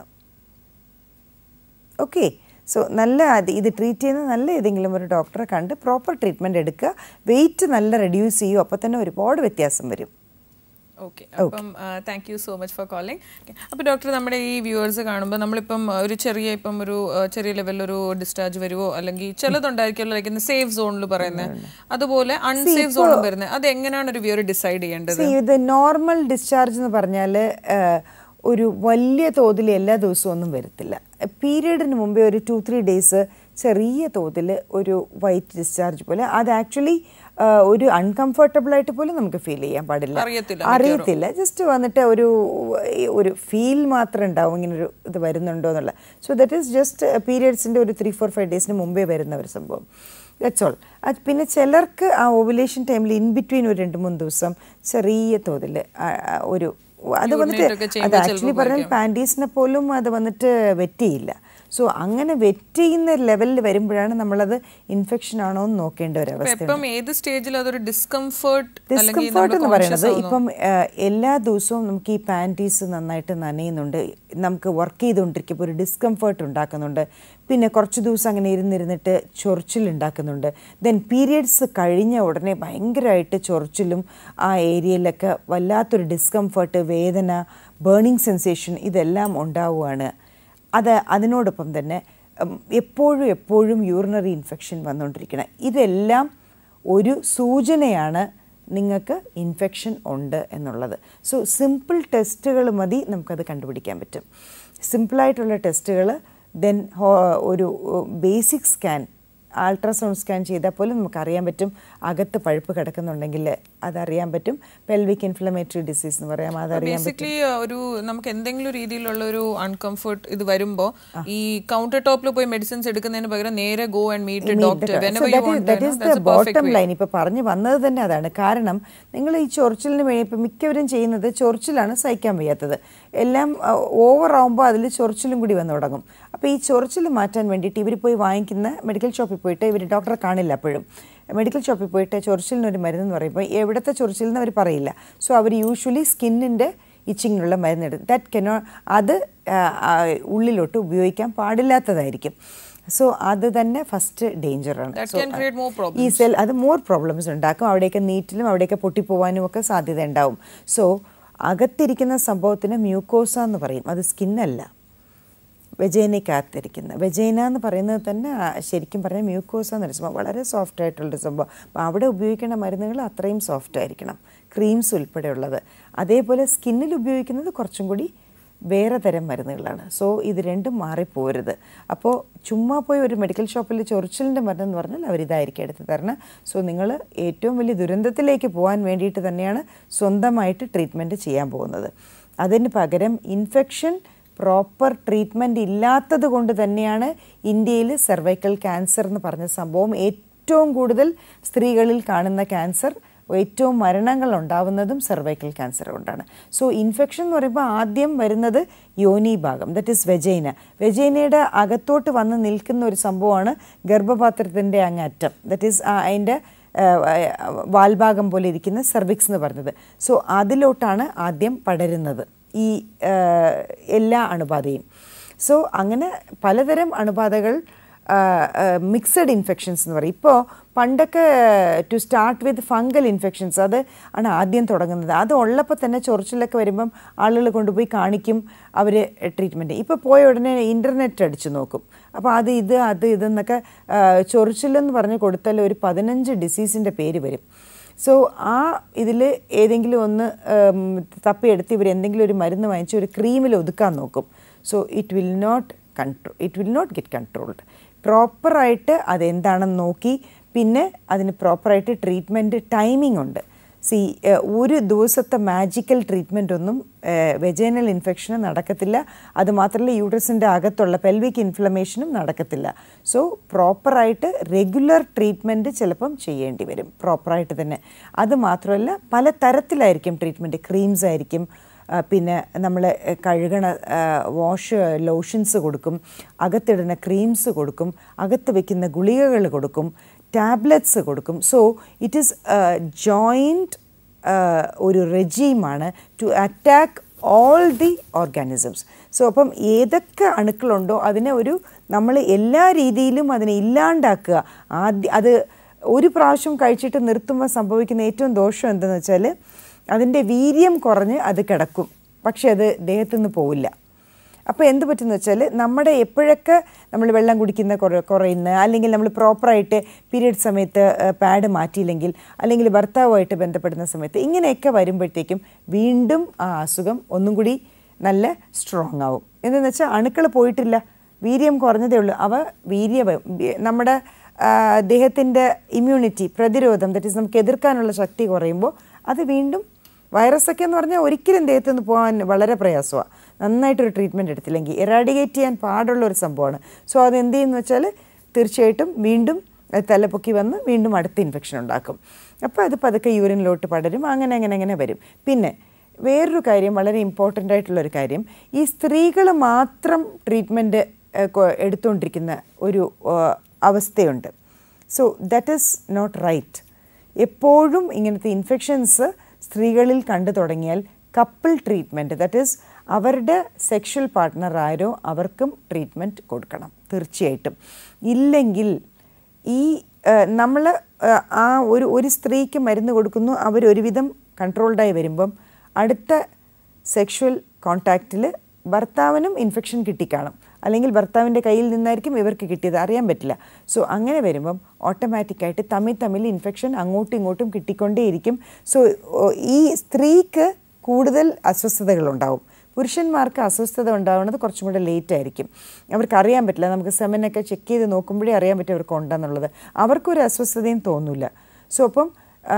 ഓക്കെ സോ നല്ല അത് ഇത് ട്രീറ്റ് ചെയ്യുന്ന നല്ല ഏതെങ്കിലും ഒരു ഡോക്ടറെ കണ്ട് പ്രോപ്പർ ട്രീറ്റ്മെൻറ്റ് എടുക്കുക വെയിറ്റ് നല്ല റെഡ്യൂസ് ചെയ്യും അപ്പോൾ തന്നെ ഒരുപാട് വ്യത്യാസം വരും ഓക്കെ അപ്പം thank you so much for calling അപ്പോൾ ഡോക്ടർ നമ്മുടെ ഈ വ്യൂവേഴ്സ് കാണുമ്പോൾ നമ്മളിപ്പം uh, ഒരു ചെറിയ ഇപ്പം ഒരു uh, ചെറിയ ലെവലിൽ ഒരു ഡിസ്ചാർജ് വരുമോ അല്ലെങ്കിൽ ചിലതുണ്ടായിരിക്കുമല്ലോ ലൈക്ക് സേഫ് സോണിൽ പറയുന്നത് അതുപോലെ അൺസേഫ് സോണും വരുന്നത് അത് എങ്ങനെയാണ് ഒരു വ്യൂവർ ഡിസൈഡ് ചെയ്യേണ്ടത് See, ഇത് നോർമൽ ഡിസ്ചാർജ് എന്ന് പറഞ്ഞാൽ ഒരു വലിയ തോതിൽ എല്ലാ ദിവസവും ഒന്നും വരത്തില്ല പീരീഡിന് മുമ്പേ ഒരു ടു ത്രീ ഡേയ്സ് ചെറിയ തോതിൽ ഒരു വൈറ്റ് ഡിസ്ചാർജ് പോലെ അത് ആക്ച്വലി ഒരു അൺകംഫർട്ടബിൾ ആയിട്ട് പോലും നമുക്ക് ഫീൽ ചെയ്യാൻ പാടില്ല അറിയത്തില്ല അറിയത്തില്ല ജസ്റ്റ് വന്നിട്ട് ഒരു ഒരു ഫീൽ മാത്രം ഉണ്ടാവും ഇങ്ങനെ ഒരു ഇത് വരുന്നുണ്ടോ എന്നുള്ള സോ ദറ്റ് ഈസ് ജസ്റ്റ് പീരിയഡ്സിൻ്റെ ഒരു ത്രീ ഫോർ ഫൈവ് ഡേയ്സിന് മുമ്പേ വരുന്ന ഒരു സംഭവം ദറ്റ്സ് ഓൾ അത് പിന്നെ ചിലർക്ക് ആ ഓവുലേഷൻ ടൈമിൽ ഇൻ ബിറ്റ്വീൻ ഒരു രണ്ട് മൂന്ന് ദിവസം ചെറിയ തോതിൽ ഒരു അത് വന്നിട്ട് Urinate ഒക്കെ അത് ചെയ്യുമ്പോൾ ആക്ച്വലി പറഞ്ഞാൽ പാൻറ്റീസിനെ പോലും അത് വന്നിട്ട് വെറ്റിയില്ല സോ അങ്ങനെ വെറ്റ് ചെയ്യുന്ന ലെവലിൽ വരുമ്പോഴാണ് നമ്മളത് ഇൻഫെക്ഷൻ ആണോ എന്ന് നോക്കേണ്ട ഒരു അപ്പൊ അവസ്ഥ എപ്പം ഏത് സ്റ്റേജിൽ അതൊരു ഡിസ്കംഫേർട്ട് ഡിസ്കംഫേർട്ട് എന്ന് പറയുന്നത് ഇപ്പം ഏഹ്, എല്ലാ ദിവസവും നമുക്ക് ഈ പാൻറ്റീസ് നന്നായിട്ട് നനയുന്നുണ്ട് നമുക്ക് വർക്ക് ചെയ്തുകൊണ്ടിരിക്കുമ്പോൾ ഒരു ഡിസ്കംഫേർട്ട് ഉണ്ടാക്കുന്നുണ്ട് പിന്നെ കുറച്ച് ദിവസം അങ്ങനെ ഇരുന്നിരുന്നിട്ട് ചൊറിച്ചിൽ ഉണ്ടാക്കുന്നുണ്ട് ദെൻ പീരിയഡ്സ് കഴിഞ്ഞ ഉടനെ ഭയങ്കരമായിട്ട് ചൊറിച്ചിലും ആ ഏരിയയിലൊക്കെ വല്ലാത്തൊരു ഡിസ്കംഫേർട്ട് വേദന ബേണിംഗ് സെൻസേഷൻ ഇതെല്ലാം ഉണ്ടാവുകയാണ് അത് അതിനോടൊപ്പം തന്നെ ഉം, എപ്പോഴും എപ്പോഴും യൂറിനറി ഇൻഫെക്ഷൻ വന്നുകൊണ്ടിരിക്കണം ഇതെല്ലാം ഒരു സൂചനയാണ് നിങ്ങൾക്ക് ഇൻഫെക്ഷൻ ഉണ്ട് എന്നുള്ളത് സോ സിമ്പിൾ ടെസ്റ്റുകൾ മതി നമുക്കത് കണ്ടുപിടിക്കാൻ പറ്റും സിമ്പിളായിട്ടുള്ള ടെസ്റ്റുകൾ ദെൻ ഒരു ബേസിക് സ്കാൻ അൾട്രാസൗണ്ട് സ്കാൻ ചെയ്താൽ പോലും നമുക്കറിയാൻ പറ്റും അകത്ത് പഴുപ്പ് കിടക്കുന്നുണ്ടെങ്കിൽ അതറിയാൻ പറ്റും പെൽവിക് ഇൻഫ്ലമേറ്ററി ഡിസീസ് എന്ന് പറയാം അതറിയാൻ പറ്റും ബേസിക്കലി ഒരു നമുക്ക് എന്തെങ്കിലും രീതിയിലുള്ള ഒരു അൺകംഫർട്ട് ഇത് വരുമ്പോ ഈ കൗണ്ടർ ടോപ്പിൽ പോയി മെഡിസിൻസ് എടുക്കുന്നതിന് പകരം നേരെ go and meet doctor whenever you want that is the bottom line ഇപ്പോൾ പറഞ്ഞു വന്നത് തന്നെ അതാണ് കാരണം നിങ്ങൾ ഈ ചൊറിച്ചിലിന് വേണ്ടി ഇപ്പം മിക്കവരും ചെയ്യുന്നത് ചൊറിച്ചിലാണ് സഹിക്കാൻ വയ്യാത്തത് എല്ലാം ഓവർ ആകുമ്പോൾ അതിൽ ചൊറിച്ചിലും കൂടി വന്നു തുടങ്ങും അപ്പോൾ ഈ ചൊറിച്ചിൽ മാറ്റാൻ വേണ്ടിയിട്ട് ഇവർ പോയി വാങ്ങിക്കുന്ന മെഡിക്കൽ ഷോപ്പിൽ പോയിട്ട് ഇവർ ഡോക്ടറെ കാണില്ല അപ്പോഴും മെഡിക്കൽ ഷോപ്പിൽ പോയിട്ട് ചൊറിച്ചിലിന് ഒരു മരുന്ന് എന്ന് പറയുമ്പോൾ എവിടുത്തെ ചൊറിച്ചിൽ എന്ന് അവർ പറയില്ല സോ അവർ യൂഷ്വലി സ്കിന്നിൻ്റെ ഇച്ചിങ്ങിനുള്ള മരുന്നെടുത്ത് ദാറ്റ് കെനോ അത് ആ, ആ, ഉള്ളിലോട്ട് ഉപയോഗിക്കാൻ പാടില്ലാത്തതായിരിക്കും സോ അത് തന്നെ ഫസ്റ്റ് ഡേഞ്ചറാണ് That can create more problems. ഈ സെൽ അത് മോർ പ്രോബ്ലംസ് ഉണ്ടാക്കും അവിടെയൊക്കെ നീറ്റിലും അവിടെയൊക്കെ പൊട്ടിപ്പോവാനും ഒക്കെ സാധ്യത ഉണ്ടാവും സോ അകത്തിരിക്കുന്ന സംഭവത്തിന് മ്യൂക്കോസ എന്ന് പറയും അത് സ്കിന്നല്ല വെജേനയ്ക്കകത്തിരിക്കുന്ന വെജേന എന്ന് പറയുന്നത് തന്നെ ആ, ശരിക്കും പറഞ്ഞാൽ മ്യൂക്കോസ എന്നൊരു സംഭവം വളരെ സോഫ്റ്റ് ആയിട്ടുള്ളൊരു സംഭവം അപ്പോൾ അവിടെ ഉപയോഗിക്കുന്ന മരുന്നുകൾ അത്രയും സോഫ്റ്റ് ആയിരിക്കണം ക്രീംസ് ഉൾപ്പെടെയുള്ളത് അതേപോലെ സ്കിന്നിൽ ഉപയോഗിക്കുന്നത് കുറച്ചും കൂടി വേറെ തരം മരുന്നുകളാണ് സോ ഇത് രണ്ടും മാറിപ്പോരുത് അപ്പോൾ ചുമ്മാ പോയി ഒരു മെഡിക്കൽ ഷോപ്പിൽ ചൊറിച്ചിലിൻ്റെ മരുന്നെന്ന് പറഞ്ഞാൽ അവരിതായിരിക്കും എടുത്ത് തരണം സോ നിങ്ങൾ ഏറ്റവും വലിയ ദുരന്തത്തിലേക്ക് പോകാൻ വേണ്ടിയിട്ട് തന്നെയാണ് സ്വന്തമായിട്ട് ട്രീറ്റ്മെൻറ്റ് ചെയ്യാൻ പോകുന്നത് അതിന് പകരം ഇൻഫെക്ഷൻ പ്രോപ്പർ ട്രീറ്റ്മെൻറ്റ് ഇല്ലാത്തത് കൊണ്ട് തന്നെയാണ് ഇന്ത്യയിൽ സെർവൈക്കൽ ക്യാൻസർ എന്ന് പറഞ്ഞ സംഭവം ഏറ്റവും കൂടുതൽ സ്ത്രീകളിൽ കാണുന്ന ക്യാൻസർ ഏറ്റവും മരണങ്ങൾ ഉണ്ടാവുന്നതും സെർവൈക്കൽ ക്യാൻസർ കൊണ്ടാണ് സോ ഇൻഫെക്ഷൻ എന്ന് പറയുമ്പോൾ ആദ്യം വരുന്നത് യോനി ഭാഗം ദറ്റ് ഈസ് വെജൈന വെജൈനയുടെ അകത്തോട്ട് വന്ന് നിൽക്കുന്ന ഒരു സംഭവമാണ് ഗർഭപാത്രത്തിൻ്റെ അങ്ങറ്റം ദറ്റ് ഈസ് അതിൻ്റെ വാൽഭാഗം പോലെ ഇരിക്കുന്ന സെർവിക്സ് എന്ന് പറഞ്ഞത് സോ അതിലോട്ടാണ് ആദ്യം പടരുന്നത് ഈ ആ, എല്ലാ അണുബാധയും സോ അങ്ങനെ പലതരം അണുബാധകൾ മിക്സഡ് ഇൻഫെക്ഷൻസ് എന്ന് പറയും ഇപ്പോൾ പണ്ടൊക്കെ to start with fungal infections അത് ആണ് ആദ്യം തുടങ്ങുന്നത് അത് ഉള്ളപ്പോൾ തന്നെ ചൊറിച്ചിലൊക്കെ വരുമ്പം ആളുകൾ കൊണ്ടുപോയി കാണിക്കും അവർ ട്രീറ്റ്മെൻറ്റ് ഇപ്പോൾ പോയ ഉടനെ ഇൻ്റർനെറ്റ് അടിച്ചു നോക്കും അപ്പോൾ അത് ഇത് അത് ഇതെന്നൊക്കെ ആ, ചൊറിച്ചിലെന്ന് പറഞ്ഞ് കൊടുത്താൽ ഒരു പതിനഞ്ച് ഡിസീസിൻ്റെ പേര് വരും സോ ആ ഇതിൽ ഏതെങ്കിലും ഒന്ന് ഉം, തപ്പിയെടുത്ത് ഇവർ എന്തെങ്കിലും ഒരു മരുന്ന് വാങ്ങിച്ച് ഒരു ക്രീമിൽ ഒതുക്കാൻ നോക്കും so it will not control it will not get controlled പ്രോപ്പറായിട്ട് അതെന്താണെന്ന് നോക്കി പിന്നെ അതിന് പ്രോപ്പറായിട്ട് ട്രീറ്റ്മെൻറ്റ് ടൈമിംഗ് ഉണ്ട് സി ഒരു ദിവസത്തെ മാജിക്കൽ ട്രീറ്റ്മെൻ്റ് ഒന്നും വെജൈനൽ ഇൻഫെക്ഷന് നടക്കത്തില്ല അതുമാത്രമല്ല യൂട്രസിൻ്റെ അകത്തുള്ള പെൽവിക് ഇൻഫ്ലമേഷനും നടക്കത്തില്ല സോ പ്രോപ്പറായിട്ട് റെഗുലർ ട്രീറ്റ്മെൻറ്റ് ചിലപ്പം ചെയ്യേണ്ടി വരും പ്രോപ്പറായിട്ട് തന്നെ അത് മാത്രമല്ല പല തരത്തിലായിരിക്കും ട്രീറ്റ്മെൻറ്റ് ക്രീംസ് ആയിരിക്കും ആ, പിന്നെ നമ്മൾ കഴുകണ വാഷ് ലോഷൻസ് കൊടുക്കും അകത്തിടുന്ന ക്രീംസ് കൊടുക്കും അകത്ത് വെക്കുന്ന ഗുളികകൾ കൊടുക്കും ടാബ്ലറ്റ്സ് കൊടുക്കും സോ ഇറ്റ് ഈസ് ജോയിൻറ്റ് ഒരു റെജീമാണ് to attack all the organisms so അപ്പം ഏതൊക്കെ അണുക്കളുണ്ടോ അതിനെ ഒരു നമ്മൾ എല്ലാ രീതിയിലും അതിനെ ഇല്ലാണ്ടാക്കുക ആദ്യ അത് ഒരു പ്രാവശ്യം കഴിച്ചിട്ട് നിർത്തുമ്പോൾ സംഭവിക്കുന്ന ഏറ്റവും ദോഷം എന്തെന്ന് വെച്ചാൽ അതിൻ്റെ വീര്യം കുറഞ്ഞ് അത് കിടക്കും പക്ഷെ അത് ദേഹത്തു നിന്ന് പോവില്ല അപ്പോൾ എന്ത് പറ്റുമെന്ന് വെച്ചാൽ നമ്മുടെ എപ്പോഴൊക്കെ നമ്മൾ വെള്ളം കുടിക്കുന്ന കുറ കുറയുന്ന അല്ലെങ്കിൽ നമ്മൾ പ്രോപ്പറായിട്ട് പീരിയഡ് സമയത്ത് പാഡ് മാറ്റിയില്ലെങ്കിൽ അല്ലെങ്കിൽ ഭർത്താവുമായിട്ട് ബന്ധപ്പെടുന്ന സമയത്ത് ഇങ്ങനെയൊക്കെ വരുമ്പോഴത്തേക്കും വീണ്ടും ആ അസുഖം ഒന്നും കൂടി നല്ല സ്ട്രോങ് ആവും എന്തെന്ന് വെച്ചാൽ അണുക്കൾ പോയിട്ടില്ല വീര്യം കുറഞ്ഞതേ ഉള്ളൂ അവ വീര്യ നമ്മുടെ ദേഹത്തിൻ്റെ ഇമ്മ്യൂണിറ്റി പ്രതിരോധം ദറ്റ് ഈസ് നമുക്ക് എതിർക്കാനുള്ള ശക്തി കുറയുമ്പോൾ അത് വീണ്ടും വൈറസൊക്കെ എന്ന് പറഞ്ഞാൽ ഒരിക്കലും ദേഹത്തു നിന്ന് പോകാൻ വളരെ പ്രയാസമാണ് നന്നായിട്ടൊരു ട്രീറ്റ്മെൻറ്റ് എടുത്തില്ലെങ്കിൽ എറാഡിക്കേറ്റ് ചെയ്യാൻ പാടുള്ള ഒരു സംഭവമാണ് സോ അത് എന്ത് ചെയ്യുന്നു വെച്ചാൽ തീർച്ചയായിട്ടും വീണ്ടും അത് തലപ്പൊക്കി വന്ന് വീണ്ടും അടുത്ത ഇൻഫെക്ഷൻ ഉണ്ടാക്കും അപ്പോൾ അത് പതുക്കെ യൂറിനിലോട്ട് പടരും അങ്ങനെ അങ്ങനെ അങ്ങനെ വരും പിന്നെ വേറൊരു കാര്യം വളരെ ഇമ്പോർട്ടൻ്റ് ആയിട്ടുള്ളൊരു കാര്യം ഈ സ്ത്രീകൾ മാത്രം ട്രീറ്റ്മെൻറ്റ് എടുത്തുകൊണ്ടിരിക്കുന്ന ഒരു ആ, അവസ്ഥയുണ്ട് so that is not right എപ്പോഴും ഇങ്ങനത്തെ ഇൻഫെക്ഷൻസ് സ്ത്രീകളിൽ കണ്ടു തുടങ്ങിയാൽ കപ്പിൾ ട്രീറ്റ്മെൻറ്റ് ദറ്റ് ഈസ് അവരുടെ സെക്ഷൽ പാർട്ട്ണർ ആരോ അവർക്കും ട്രീറ്റ്മെൻറ്റ് കൊടുക്കണം തീർച്ചയായിട്ടും ഇല്ലെങ്കിൽ ഈ നമ്മൾ ആ ഒരു ഒരു സ്ത്രീക്ക് മരുന്ന് കൊടുക്കുന്നു അവരൊരുവിധം കൺട്രോൾഡായി വരുമ്പം അടുത്ത സെക്ഷൽ കോണ്ടാക്റ്റിൽ ഭർത്താവിനും ഇൻഫെക്ഷൻ കിട്ടിക്കാണും അല്ലെങ്കിൽ ഭർത്താവിൻ്റെ കയ്യിൽ നിന്നായിരിക്കും ഇവർക്ക് കിട്ടിയത് അറിയാൻ പറ്റില്ല സോ അങ്ങനെ വരുമ്പം ഓട്ടോമാറ്റിക്കായിട്ട് തമ്മിൽ തമ്മിൽ ഇൻഫെക്ഷൻ അങ്ങോട്ടും ഇങ്ങോട്ടും കിട്ടിക്കൊണ്ടേയിരിക്കും സോ ഈ സ്ത്രീക്ക് കൂടുതൽ അസ്വസ്ഥതകളുണ്ടാവും പുരുഷന്മാർക്ക് അസ്വസ്ഥത ഉണ്ടാവുന്നത് കുറച്ചും കൂടെ ലേറ്റ് ആയിരിക്കും അവർക്ക് അറിയാൻ പറ്റില്ല നമുക്ക് സെമനൊക്കെ ചെക്ക് ചെയ്ത് നോക്കുമ്പോഴേ അറിയാൻ പറ്റും അവർക്ക് ഉണ്ടെന്നുള്ളത് അവർക്കൊരു അസ്വസ്ഥതയും തോന്നില്ല സോ അപ്പം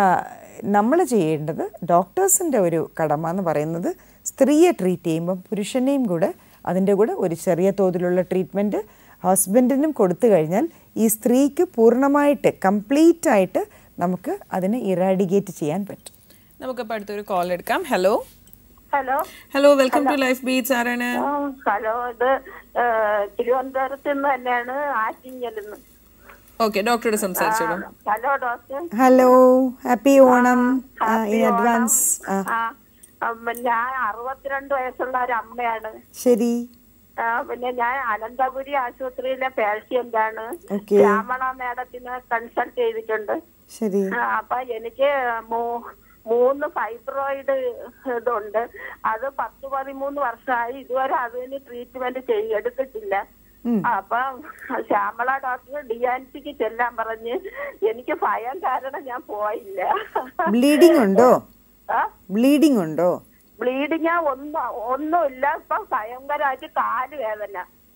നമ്മൾ ചെയ്യേണ്ടത് ഡോക്ടേഴ്സിൻ്റെ ഒരു കടമ എന്ന് പറയുന്നത് സ്ത്രീയെ ട്രീറ്റ് ചെയ്യുമ്പം പുരുഷനെയും കൂടെ അതിൻ്റെ കൂടെ ഒരു ചെറിയ തോതിലുള്ള ട്രീറ്റ്മെൻറ്റ് ഹസ്ബൻഡിനും കൊടുത്തു കഴിഞ്ഞാൽ ഈ സ്ത്രീക്ക് പൂർണ്ണമായിട്ട് കംപ്ലീറ്റ് ആയിട്ട് നമുക്ക് അതിനെ ഇറാഡിഗേറ്റ് ചെയ്യാൻ പറ്റും നമുക്കപ്പോൾ അടുത്തൊരു കോൾ എടുക്കാം hello hello hello welcome to life beats ആരാണ് ആ, ഹലോ ഇത് ഏ, തിരുവനന്തപുരത്ത് നിന്ന് തന്നെയാണ് ആറ്റിങ്ങലിൽ നിന്ന് ഓക്കെ ഡോക്ടറോട് സംസാരിച്ചോളൂ hello doctor hello happy Onam in advance ആ ആ ഉം, ഞാൻ അറുപത്തിരണ്ട് വയസ്സുള്ള ഒരു അമ്മയാണ് ശരി ആ, പിന്നെ ഞാൻ അനന്തപുരി ആശുപത്രിയിലെ പേഷ്യന്റ് ആണ് Okay. ശ്യാമള മേഡത്തിനെ കൺസൾട്ട് ചെയ്തിട്ടുണ്ട് ശരി ആ, അപ്പൊ എനിക്ക് മൂ- മൂന്ന് ഫൈബ്രോയിഡ് ഇതുണ്ട് അത് പത്ത് പതിമൂന്ന് വർഷമായി ഇതുവരെ അതിന് ട്രീറ്റ്മെന്റ് ചെയ് എടുത്തിട്ടില്ല അപ്പൊ ശ്യാമള ഡോക്ടർ ഡി ആൻ സിക്ക് ചെല്ലാൻ പറഞ്ഞ് എനിക്ക് ഭയം കാരണം ഞാൻ പോയില്ല ബ്ലീഡിംഗ് ഉണ്ടോ ആ ബ്ലീഡിംഗ് ഉണ്ടോ ബ്ലീഡിങ് ഒന്നും ഒന്നുമില്ല ഇപ്പൊ ഭയങ്കരമായിട്ട് കാല് വേദന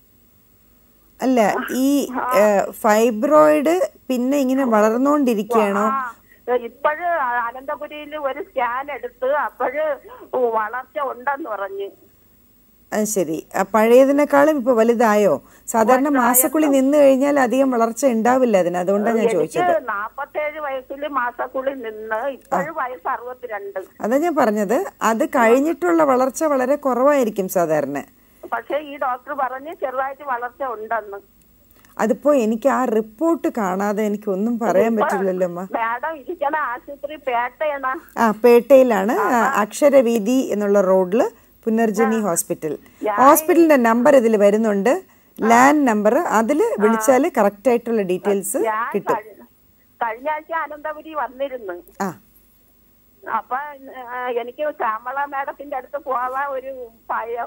അല്ല ഈ ഫൈബ്രോയിഡ് പിന്നെ ഇങ്ങനെ വളർന്നുകൊണ്ടിരിക്കുകയാണോ ആ ഇപ്പോഴ് അനന്തപുരിയിൽ ഒരു സ്കാൻ എടുത്ത് അപ്പോഴ് വളർച്ച ഉണ്ടെന്ന് പറഞ്ഞ് അത് ശരി ആ, പഴയതിനേക്കാളും ഇപ്പൊ വലുതായോ സാധാരണ മാസക്കുളി നിന്ന് കഴിഞ്ഞാൽ അധികം വളർച്ച ഉണ്ടാവില്ല അതിന് അതുകൊണ്ടാണ് ഞാൻ എനിക്ക് ചോദിച്ചത് നാപ്പത്തേഴ് വയസ്സിൽ മാസക്കുള്ളിൽ നിന്ന് ഇപ്പോഴും വയസ്സ് അറുപത്തിരണ്ട് അതാ ഞാൻ പറഞ്ഞത് അത് കഴിഞ്ഞിട്ടുള്ള വളർച്ച വളരെ കുറവായിരിക്കും സാധാരണ പക്ഷെ ഈ ഡോക്ടർ പറഞ്ഞ് ചെറുതായിട്ട് വളർച്ച ഉണ്ടെന്ന് അതിപ്പോ എനിക്ക് ആ റിപ്പോർട്ട് കാണാതെ എനിക്ക് ഒന്നും പറയാൻ പറ്റില്ലല്ലോ അമ്മ മാഡം ഇരിക്കണ ആശുപത്രി പേട്ടയാണ് ആ പേട്ടയിലാണ് ആ, അക്ഷരവീതി എന്നുള്ള റോഡില് പുനർജനി ഹോസ്പിറ്റൽ ഹോസ്പിറ്റലിന്റെ നമ്പർ ഇതിൽ വരുന്നുണ്ട് ലാൻഡ് നമ്പർ അതിൽ വിളിച്ചാൽ കറക്റ്റ് ആയിട്ടുള്ള ഡീറ്റെയിൽസ് ഞാൻ കിട്ടും കഴി- കഴിഞ്ഞ ആഴ്ച അനന്തപുരി വന്നിരുന്നു ആ അപ്പൊ ആ, എനിക്ക് ശ്യാമള മാഡത്തിന്റെ അടുത്ത് പോവാൻ ഒരു ഭയം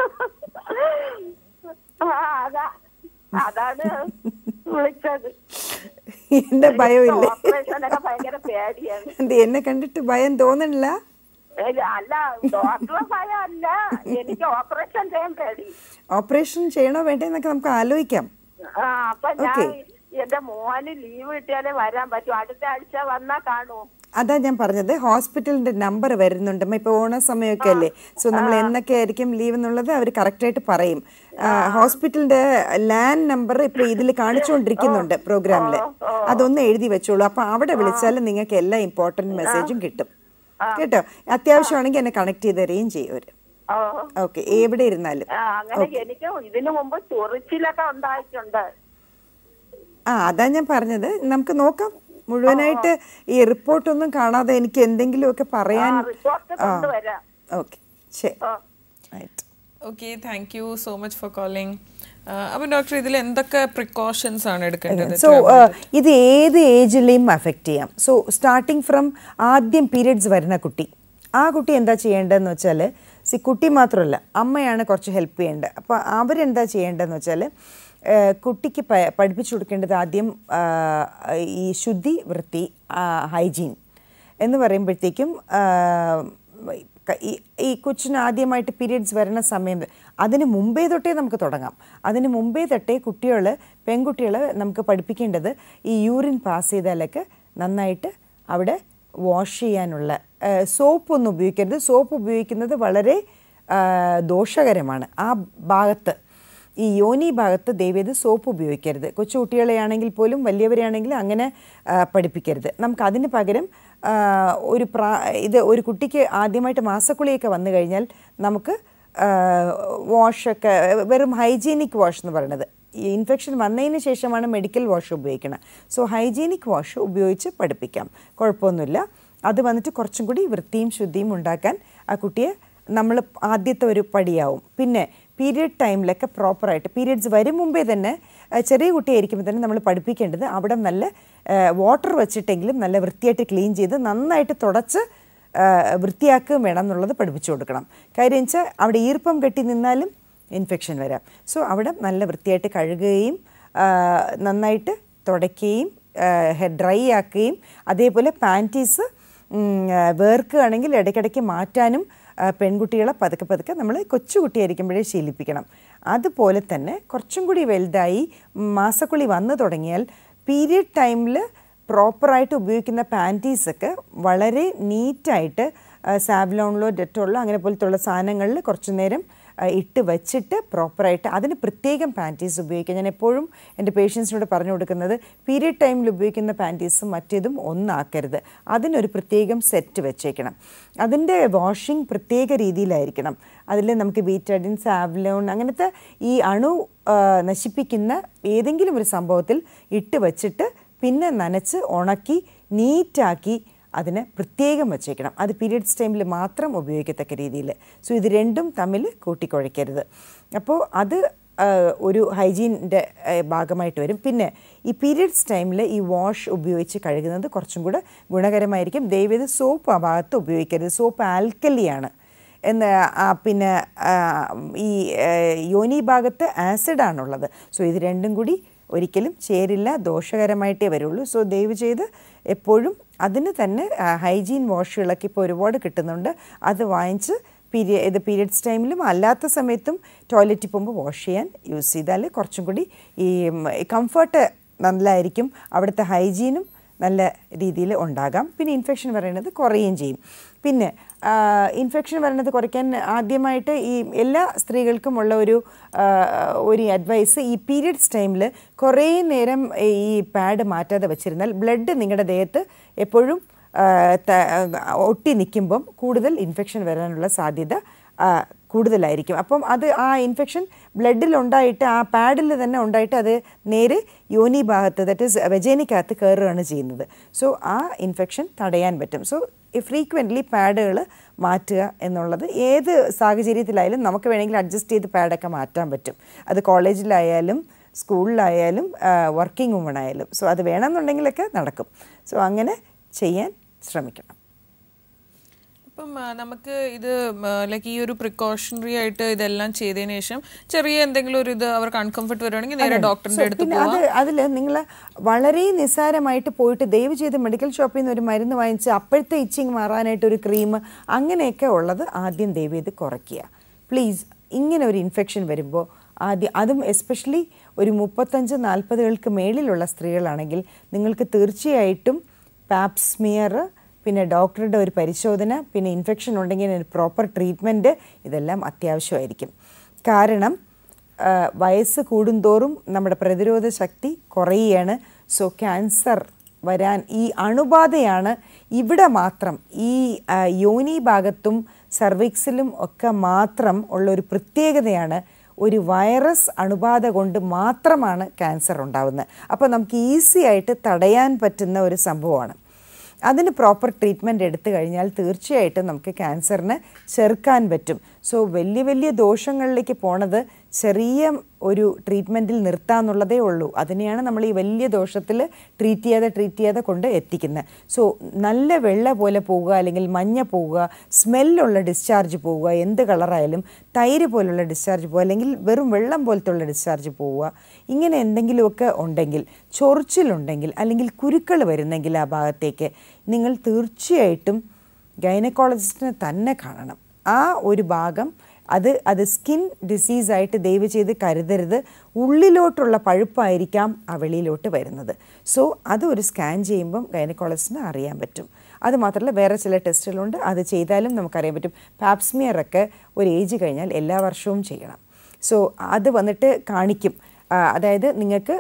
ആ, അതാ അതാണ് വിളിച്ചത് എന്റെ ഭയമില്ലേ ഓപ്പറേഷനൊക്കെ ഭയങ്കര പേടിയാണ് എന്ത് എന്നെ കണ്ടിട്ട് ഭയം തോന്നണില്ല ഏയ് അല്ല ഡോക്ടറെ ഭയം അല്ല എനിക്ക് ഓപ്പറേഷൻ ചെയ്യാൻ പേടി ഓപ്പറേഷൻ ചെയ്യണോ വേണ്ടേ എന്നൊക്കെ നമുക്ക് ആലോചിക്കാം ആ അപ്പൊ ഞാൻ Okay. എന്റെ മോന് ലീവ് കിട്ടിയാലേ വരാൻ പറ്റൂ അടുത്ത ആഴ്ച വന്നാ കാണൂ അതാ ഞാൻ പറഞ്ഞത് ഹോസ്പിറ്റലിന്റെ നമ്പർ വരുന്നുണ്ട് ഇപ്പൊ ഓണ സമയമൊക്കെ അല്ലേ സോ നമ്മൾ എന്നൊക്കെ ആയിരിക്കും ലീവ് എന്നുള്ളത് അവർ കറക്റ്റായിട്ട് പറയും ആ, ഹോസ്പിറ്റലിന്റെ ലാൻഡ് നമ്പർ ഇപ്പൊ ഇതിൽ കാണിച്ചുകൊണ്ടിരിക്കുന്നുണ്ട് പ്രോഗ്രാമിൽ അതൊന്ന് എഴുതി വെച്ചോളൂ അപ്പൊ അവിടെ വിളിച്ചാൽ നിങ്ങൾക്ക് എല്ലാ ഇമ്പോർട്ടന്റ് മെസ്സേജും കിട്ടും കേട്ടോ അത്യാവശ്യമാണെങ്കിൽ എന്നെ കണക്ട് ചെയ്ത് തരികയും ചെയ്യും അവര് ഓ ഓക്കെ എവിടെ ഇരുന്നാലും ആ, അങ്ങനെ എനിക്ക് ഇതിനു മുമ്പ് ചൊറിച്ചിലൊക്കെ ഉണ്ടായിട്ടുണ്ട് ആ അതാ ഞാൻ പറഞ്ഞത് നമുക്ക് നോക്കാം മുഴുവനായിട്ട് ഈ റിപ്പോർട്ടൊന്നും കാണാതെ എനിക്ക് എന്തെങ്കിലുമൊക്കെ പറയാൻ റിപ്പോർട്ട് കൊണ്ടുവരാം ഓക്കെ ശരി oh right okay thank you so much for calling അപ്പം ഡോക്ടർ ഇതിൽ എന്തൊക്കെ പ്രിക്കോഷൻസ് ആണ് എടുക്കേണ്ടത് സോ ഇത് ഏത് ഏജിലെയും അഫക്റ്റ് ചെയ്യാം സോ സ്റ്റാർട്ടിങ് ഫ്രം ആദ്യം പീരിയഡ്സ് വരുന്ന കുട്ടി ആ കുട്ടി എന്താ ചെയ്യേണ്ടതെന്ന് വെച്ചാൽ സി കുട്ടി മാത്രമല്ല അമ്മയാണ് കുറച്ച് ഹെൽപ്പ് ചെയ്യേണ്ടത് അപ്പോൾ അവരെന്താ ചെയ്യേണ്ടതെന്ന് വെച്ചാൽ കുട്ടിക്ക് പ പഠിപ്പിച്ചു കൊടുക്കേണ്ടത് ആദ്യം ആ, ഈ ശുദ്ധി വൃത്തി ഹൈജീൻ എന്ന് പറയുമ്പോഴത്തേക്കും ആ, ക- ഈ ഈ കൊച്ചിന് ആദ്യമായിട്ട് പീരിയഡ്സ് വരുന്ന സമയം അതിന് മുമ്പേ തൊട്ടേ നമുക്ക് തുടങ്ങാം അതിന് മുമ്പേ തൊട്ടേ കുട്ടികൾ പെൺകുട്ടികൾ നമുക്ക് പഠിപ്പിക്കേണ്ടത് ഈ യൂറിൻ പാസ് ചെയ്താലൊക്കെ നന്നായിട്ട് അവിടെ വാഷ് ചെയ്യാനുള്ള സോപ്പ് ഒന്നും ഉപയോഗിക്കരുത് സോപ്പ് ഉപയോഗിക്കുന്നത് വളരെ ആ, ദോഷകരമാണ് ആ ഭാഗത്ത് ഈ യോനി ഭാഗത്ത് ദയവേത് സോപ്പ് ഉപയോഗിക്കരുത് കൊച്ചു കുട്ടികളെയാണെങ്കിൽ പോലും വലിയവരെയാണെങ്കിലും അങ്ങനെ ആ, പഠിപ്പിക്കരുത് നമുക്ക് അതിന് പകരം ആ, ഒരു പ്രാ ഇത് ഒരു കുട്ടിക്ക് ആദ്യമായിട്ട് മാസക്കുളിയൊക്കെ വന്നു കഴിഞ്ഞാൽ നമുക്ക് വാഷൊക്കെ വെറും ഹൈജീനിക് വാഷ് എന്ന് പറയുന്നത് ഈ ഇൻഫെക്ഷൻ വന്നതിന് ശേഷമാണ് മെഡിക്കൽ വാഷ് ഉപയോഗിക്കുന്നത് സോ ഹൈജീനിക് വാഷ് ഉപയോഗിച്ച് പഠിപ്പിക്കാം കുഴപ്പമൊന്നുമില്ല അത് വന്നിട്ട് കുറച്ചും കൂടി വൃത്തിയും ശുദ്ധിയും ഉണ്ടാക്കാൻ ആ കുട്ടിയെ നമ്മൾ ആദ്യത്തെ ഒരു പടിയാവും പിന്നെ പീരിയഡ് ടൈമിലൊക്കെ പ്രോപ്പറായിട്ട് പീരിയഡ്സ് വരും മുമ്പേ തന്നെ ആ, ചെറിയ കുട്ടിയായിരിക്കുമ്പോൾ തന്നെ നമ്മൾ പഠിപ്പിക്കേണ്ടത് അവിടെ നല്ല വാട്ടർ വെച്ചിട്ടെങ്കിലും നല്ല വൃത്തിയായിട്ട് ക്ലീൻ ചെയ്ത് നന്നായിട്ട് തുടച്ച് ആ, വൃത്തിയാക്കുകയും വേണം എന്നുള്ളത് പഠിപ്പിച്ചു കൊടുക്കണം കാര്യം വെച്ചാൽ അവിടെ ഈർപ്പം കെട്ടി നിന്നാലും ഇൻഫെക്ഷൻ വരാം സോ അവിടെ നല്ല വൃത്തിയായിട്ട് കഴുകുകയും ആ, നന്നായിട്ട് തുടയ്ക്കുകയും ഹെഡ് ഡ്രൈ ആക്കുകയും അതേപോലെ പാൻറ്റീസ് വേർക്കുകയാണെങ്കിൽ ഇടയ്ക്കിടയ്ക്ക് മാറ്റാനും ആ, പെൺകുട്ടികളെ പതുക്കെ പതുക്കെ നമ്മൾ കൊച്ചുകുട്ടിയായിരിക്കുമ്പോഴേ ശീലിപ്പിക്കണം അതുപോലെ തന്നെ കുറച്ചും കൂടി വലുതായി മാസക്കുളി വന്നു തുടങ്ങിയാൽ പീരിയഡ് ടൈമിൽ പ്രോപ്പറായിട്ട് ഉപയോഗിക്കുന്ന പാൻറ്റീസൊക്കെ വളരെ നീറ്റായിട്ട് സാവ്ലോണിലോ ഡെറ്റോളിലോ അങ്ങനെ പോലത്തുള്ള സാധനങ്ങളിൽ കുറച്ചു നേരം ആ, ഇട്ട് വെച്ചിട്ട് പ്രോപ്പറായിട്ട് അതിന് പ്രത്യേകം പാൻറ്റീസ് ഉപയോഗിക്കുക ഞാൻ എപ്പോഴും എൻ്റെ പേഷ്യൻസിനോട് പറഞ്ഞു കൊടുക്കുന്നത് പീരിയഡ് ടൈമിൽ ഉപയോഗിക്കുന്ന പാൻറ്റീസും മറ്റേതും ഒന്നാക്കരുത് അതിനൊരു പ്രത്യേകം സെറ്റ് വെച്ചേക്കണം അതിൻ്റെ വാഷിംഗ് പ്രത്യേക രീതിയിലായിരിക്കണം അതിൽ നമുക്ക് ബീറ്റഡിൻ സാവ്ലോൺ അങ്ങനത്തെ ഈ അണു ആ, നശിപ്പിക്കുന്ന ഏതെങ്കിലും ഒരു സംഭവത്തിൽ ഇട്ട് വച്ചിട്ട് പിന്നെ നനച്ച് ഉണക്കി നീറ്റാക്കി അതിന് പ്രത്യേകം വച്ചേക്കണം അത് പീരിയഡ്സ് ടൈമിൽ മാത്രം ഉപയോഗിക്കത്തക്ക രീതിയിൽ സോ ഇത് രണ്ടും തമ്മിൽ കൂട്ടിക്കുഴയ്ക്കരുത് അപ്പോൾ അത് ആ, ഒരു ഹൈജീൻ്റെ ഭാഗമായിട്ട് വരും പിന്നെ ഈ പീരിയഡ്സ് ടൈമിൽ ഈ വാഷ് ഉപയോഗിച്ച് കഴുകുന്നത് കുറച്ചും കൂടെ ഗുണകരമായിരിക്കും ദയവേത് സോപ്പ് ആ ഭാഗത്ത് ഉപയോഗിക്കരുത് സോപ്പ് ആൽക്കലിയാണ് എന്ന് ആ, പിന്നെ ആ, ഈ ആ, യോനി ഭാഗത്ത് ആസിഡാണുള്ളത് സോ ഇത് രണ്ടും കൂടി ഒരിക്കലും ചേരില്ല ദോഷകരമായിട്ടേ വരുള്ളൂ സോ ദയവ് ചെയ്ത് എപ്പോഴും അതിന് തന്നെ ആ, ഹൈജീൻ വാഷുകളൊക്കെ ഇപ്പോൾ ഒരുപാട് കിട്ടുന്നുണ്ട് അത് വാങ്ങിച്ച് പീരിയ ഇത് പീരിയഡ്സ് ടൈമിലും അല്ലാത്ത സമയത്തും ടോയ്ലറ്റിൽ പോകുമ്പോൾ വാഷ് ചെയ്യാൻ യൂസ് ചെയ്താൽ കുറച്ചും കൂടി ഈ കംഫർട്ട് നല്ലതായിരിക്കും അവിടുത്തെ ഹൈജീനും നല്ല രീതിയിൽ ഉണ്ടാകാം പിന്നെ ഇൻഫെക്ഷൻ പറയുന്നത് കുറയുകയും ചെയ്യും പിന്നെ ഇൻഫെക്ഷൻ വരുന്നത് കുറയ്ക്കാൻ ആദ്യമായിട്ട് ഈ എല്ലാ സ്ത്രീകൾക്കും ഉള്ള ഒരു ആ, ഒരു അഡ്വൈസ് ഈ പീരിയഡ്സ് ടൈമിൽ കുറേ നേരം ഈ പാഡ് മാറ്റാതെ വെച്ചിരുന്നാൽ ബ്ലഡ് നിങ്ങളുടെ ദേഹത്ത് എപ്പോഴും ആ, ത- ഒട്ടി നിൽക്കുമ്പം കൂടുതൽ ഇൻഫെക്ഷൻ വരാനുള്ള സാധ്യത ആ, കൂടുതലായിരിക്കും അപ്പം അത് ആ ഇൻഫെക്ഷൻ ബ്ലഡിൽ ഉണ്ടായിട്ട് ആ പാഡിൽ തന്നെ ഉണ്ടായിട്ട് അത് നേരെ യോനി ഭാഗത്ത് ദറ്റ് ഇസ് വെജേനിക്കകത്ത് കയറുകയാണ് ചെയ്യുന്നത് സോ ആ ഇൻഫെക്ഷൻ തടയാൻ പറ്റും സോ ഫ്രീക്വൻ്റ്ലി പാഡുകൾ മാറ്റുക എന്നുള്ളത് ഏത് സാഹചര്യത്തിലായാലും നമുക്ക് വേണമെങ്കിൽ അഡ്ജസ്റ്റ് ചെയ്ത് പാഡൊക്കെ മാറ്റാൻ പറ്റും അത് കോളേജിലായാലും സ്കൂളിലായാലും വർക്കിംഗ് വുമൺ ആയാലും സോ അത് വേണമെന്നുണ്ടെങ്കിലൊക്കെ നടക്കും സോ അങ്ങനെ ചെയ്യാൻ ശ്രമിക്കണം അപ്പം ആ, നമുക്ക് ഇത് ലൈക്ക് ഈ ഒരു പ്രിക്കോഷണറി ആയിട്ട് ഇതെല്ലാം ചെയ്തതിന് ശേഷം ചെറിയ എന്തെങ്കിലും ഒരു ഇത് അവർക്ക് അൺകംഫർട്ട് വരുവാണെങ്കിൽ നേരെ ഡോക്ടറിന്റെ അടുത്ത് പിന്നെ അത് അതിൽ നിങ്ങൾ വളരെ നിസ്സാരമായിട്ട് പോയിട്ട് ദയവ് ചെയ്ത് മെഡിക്കൽ ഷോപ്പിൽ നിന്ന് ഒരു മരുന്ന് വാങ്ങിച്ച് അപ്പോഴത്തെ ഇച്ചിങ് മാറാനായിട്ട് ഒരു ക്രീം അങ്ങനെയൊക്കെ ഉള്ളത് ആദ്യം ദയവ് ചെയ്ത് കുറയ്ക്കുക പ്ലീസ് ഇങ്ങനെ ഒരു ഇൻഫെക്ഷൻ വരുമ്പോൾ ആദ്യം അതും എസ്പെഷ്യലി ഒരു മുപ്പത്തഞ്ച് നാൽപ്പതുകൾക്ക് മേളിലുള്ള സ്ത്രീകളാണെങ്കിൽ നിങ്ങൾക്ക് തീർച്ചയായിട്ടും പാപ്സ്മിയർ പിന്നെ ഡോക്ടറുടെ ഒരു പരിശോധന പിന്നെ ഇൻഫെക്ഷൻ ഉണ്ടെങ്കിൽ ഒരു പ്രോപ്പർ ട്രീറ്റ്മെൻറ്റ് ഇതെല്ലാം അത്യാവശ്യമായിരിക്കും കാരണം ആ, വയസ്സ് കൂടുന്തോറും നമ്മുടെ പ്രതിരോധ ശക്തി കുറയുകയാണ് സോ ക്യാൻസർ വരാൻ ഈ അണുബാധയാണ് ഇവിടെ മാത്രം ഈ ആ, യോനി ഭാഗത്തും സർവിക്സിലും ഒക്കെ മാത്രം ഉള്ള ഒരു പ്രത്യേകതയാണ് ഒരു വൈറസ് അണുബാധ കൊണ്ട് മാത്രമാണ് ക്യാൻസർ ഉണ്ടാവുന്നത് അപ്പോൾ നമുക്ക് ഈസി ആയിട്ട് തടയാൻ പറ്റുന്ന ഒരു സംഭവമാണ് അതിന് പ്രോപ്പർ ട്രീറ്റ്മെൻറ്റ് എടുത്തു കഴിഞ്ഞാൽ തീർച്ചയായിട്ടും നമുക്ക് ക്യാൻസറിനെ ചെറുക്കാൻ പറ്റും സോ വലിയ വലിയ ദോഷങ്ങളിലേക്ക് പോണത് ചെറിയ ഒരു ട്രീറ്റ്മെൻറ്റിൽ നിർത്താന്നുള്ളതേ ഉള്ളൂ അതിനെയാണ് നമ്മൾ ഈ വലിയ ദോഷത്തിൽ ട്രീറ്റ് ചെയ്യാതെ ട്രീറ്റ് ചെയ്യാതെ കൊണ്ട് എത്തിക്കുന്നത് സോ നല്ല വെള്ള പോലെ പോവുക അല്ലെങ്കിൽ മഞ്ഞ പോവുക സ്മെല്ലുള്ള ഡിസ്ചാർജ് പോവുക എന്ത് കളറായാലും തൈര് പോലുള്ള ഡിസ്ചാർജ് പോവുക അല്ലെങ്കിൽ വെറും വെള്ളം പോലത്തെ ഉള്ള ഡിസ്ചാർജ് പോവുക ഇങ്ങനെ എന്തെങ്കിലുമൊക്കെ ഉണ്ടെങ്കിൽ ചൊറിച്ചിലുണ്ടെങ്കിൽ അല്ലെങ്കിൽ കുരുക്കൾ വരുന്നെങ്കിൽ ആ ഭാഗത്തേക്ക് നിങ്ങൾ തീർച്ചയായിട്ടും ഗൈനക്കോളജിസ്റ്റിനെ തന്നെ കാണണം ആ ഒരു ഭാഗം അത് അത് സ്കിൻ ഡിസീസായിട്ട് ദയവ് ചെയ്ത് കരുതരുത് ഉള്ളിലോട്ടുള്ള പഴുപ്പായിരിക്കാം ആ വെളിയിലോട്ട് വരുന്നത് സോ അത് ഒരു സ്കാൻ ചെയ്യുമ്പം ഗൈനക്കോളജിസ്റ്റിന് അറിയാൻ പറ്റും അത് മാത്രമല്ല വേറെ ചില ടെസ്റ്റുകളുണ്ട് അത് ചെയ്താലും നമുക്കറിയാൻ പറ്റും പാപ്സ്മിയർ ഒക്കെ ഒരു ഏജ് കഴിഞ്ഞാൽ എല്ലാ വർഷവും ചെയ്യണം സോ അത് വന്നിട്ട് കാണിക്കും ആ, അതായത് നിങ്ങൾക്ക്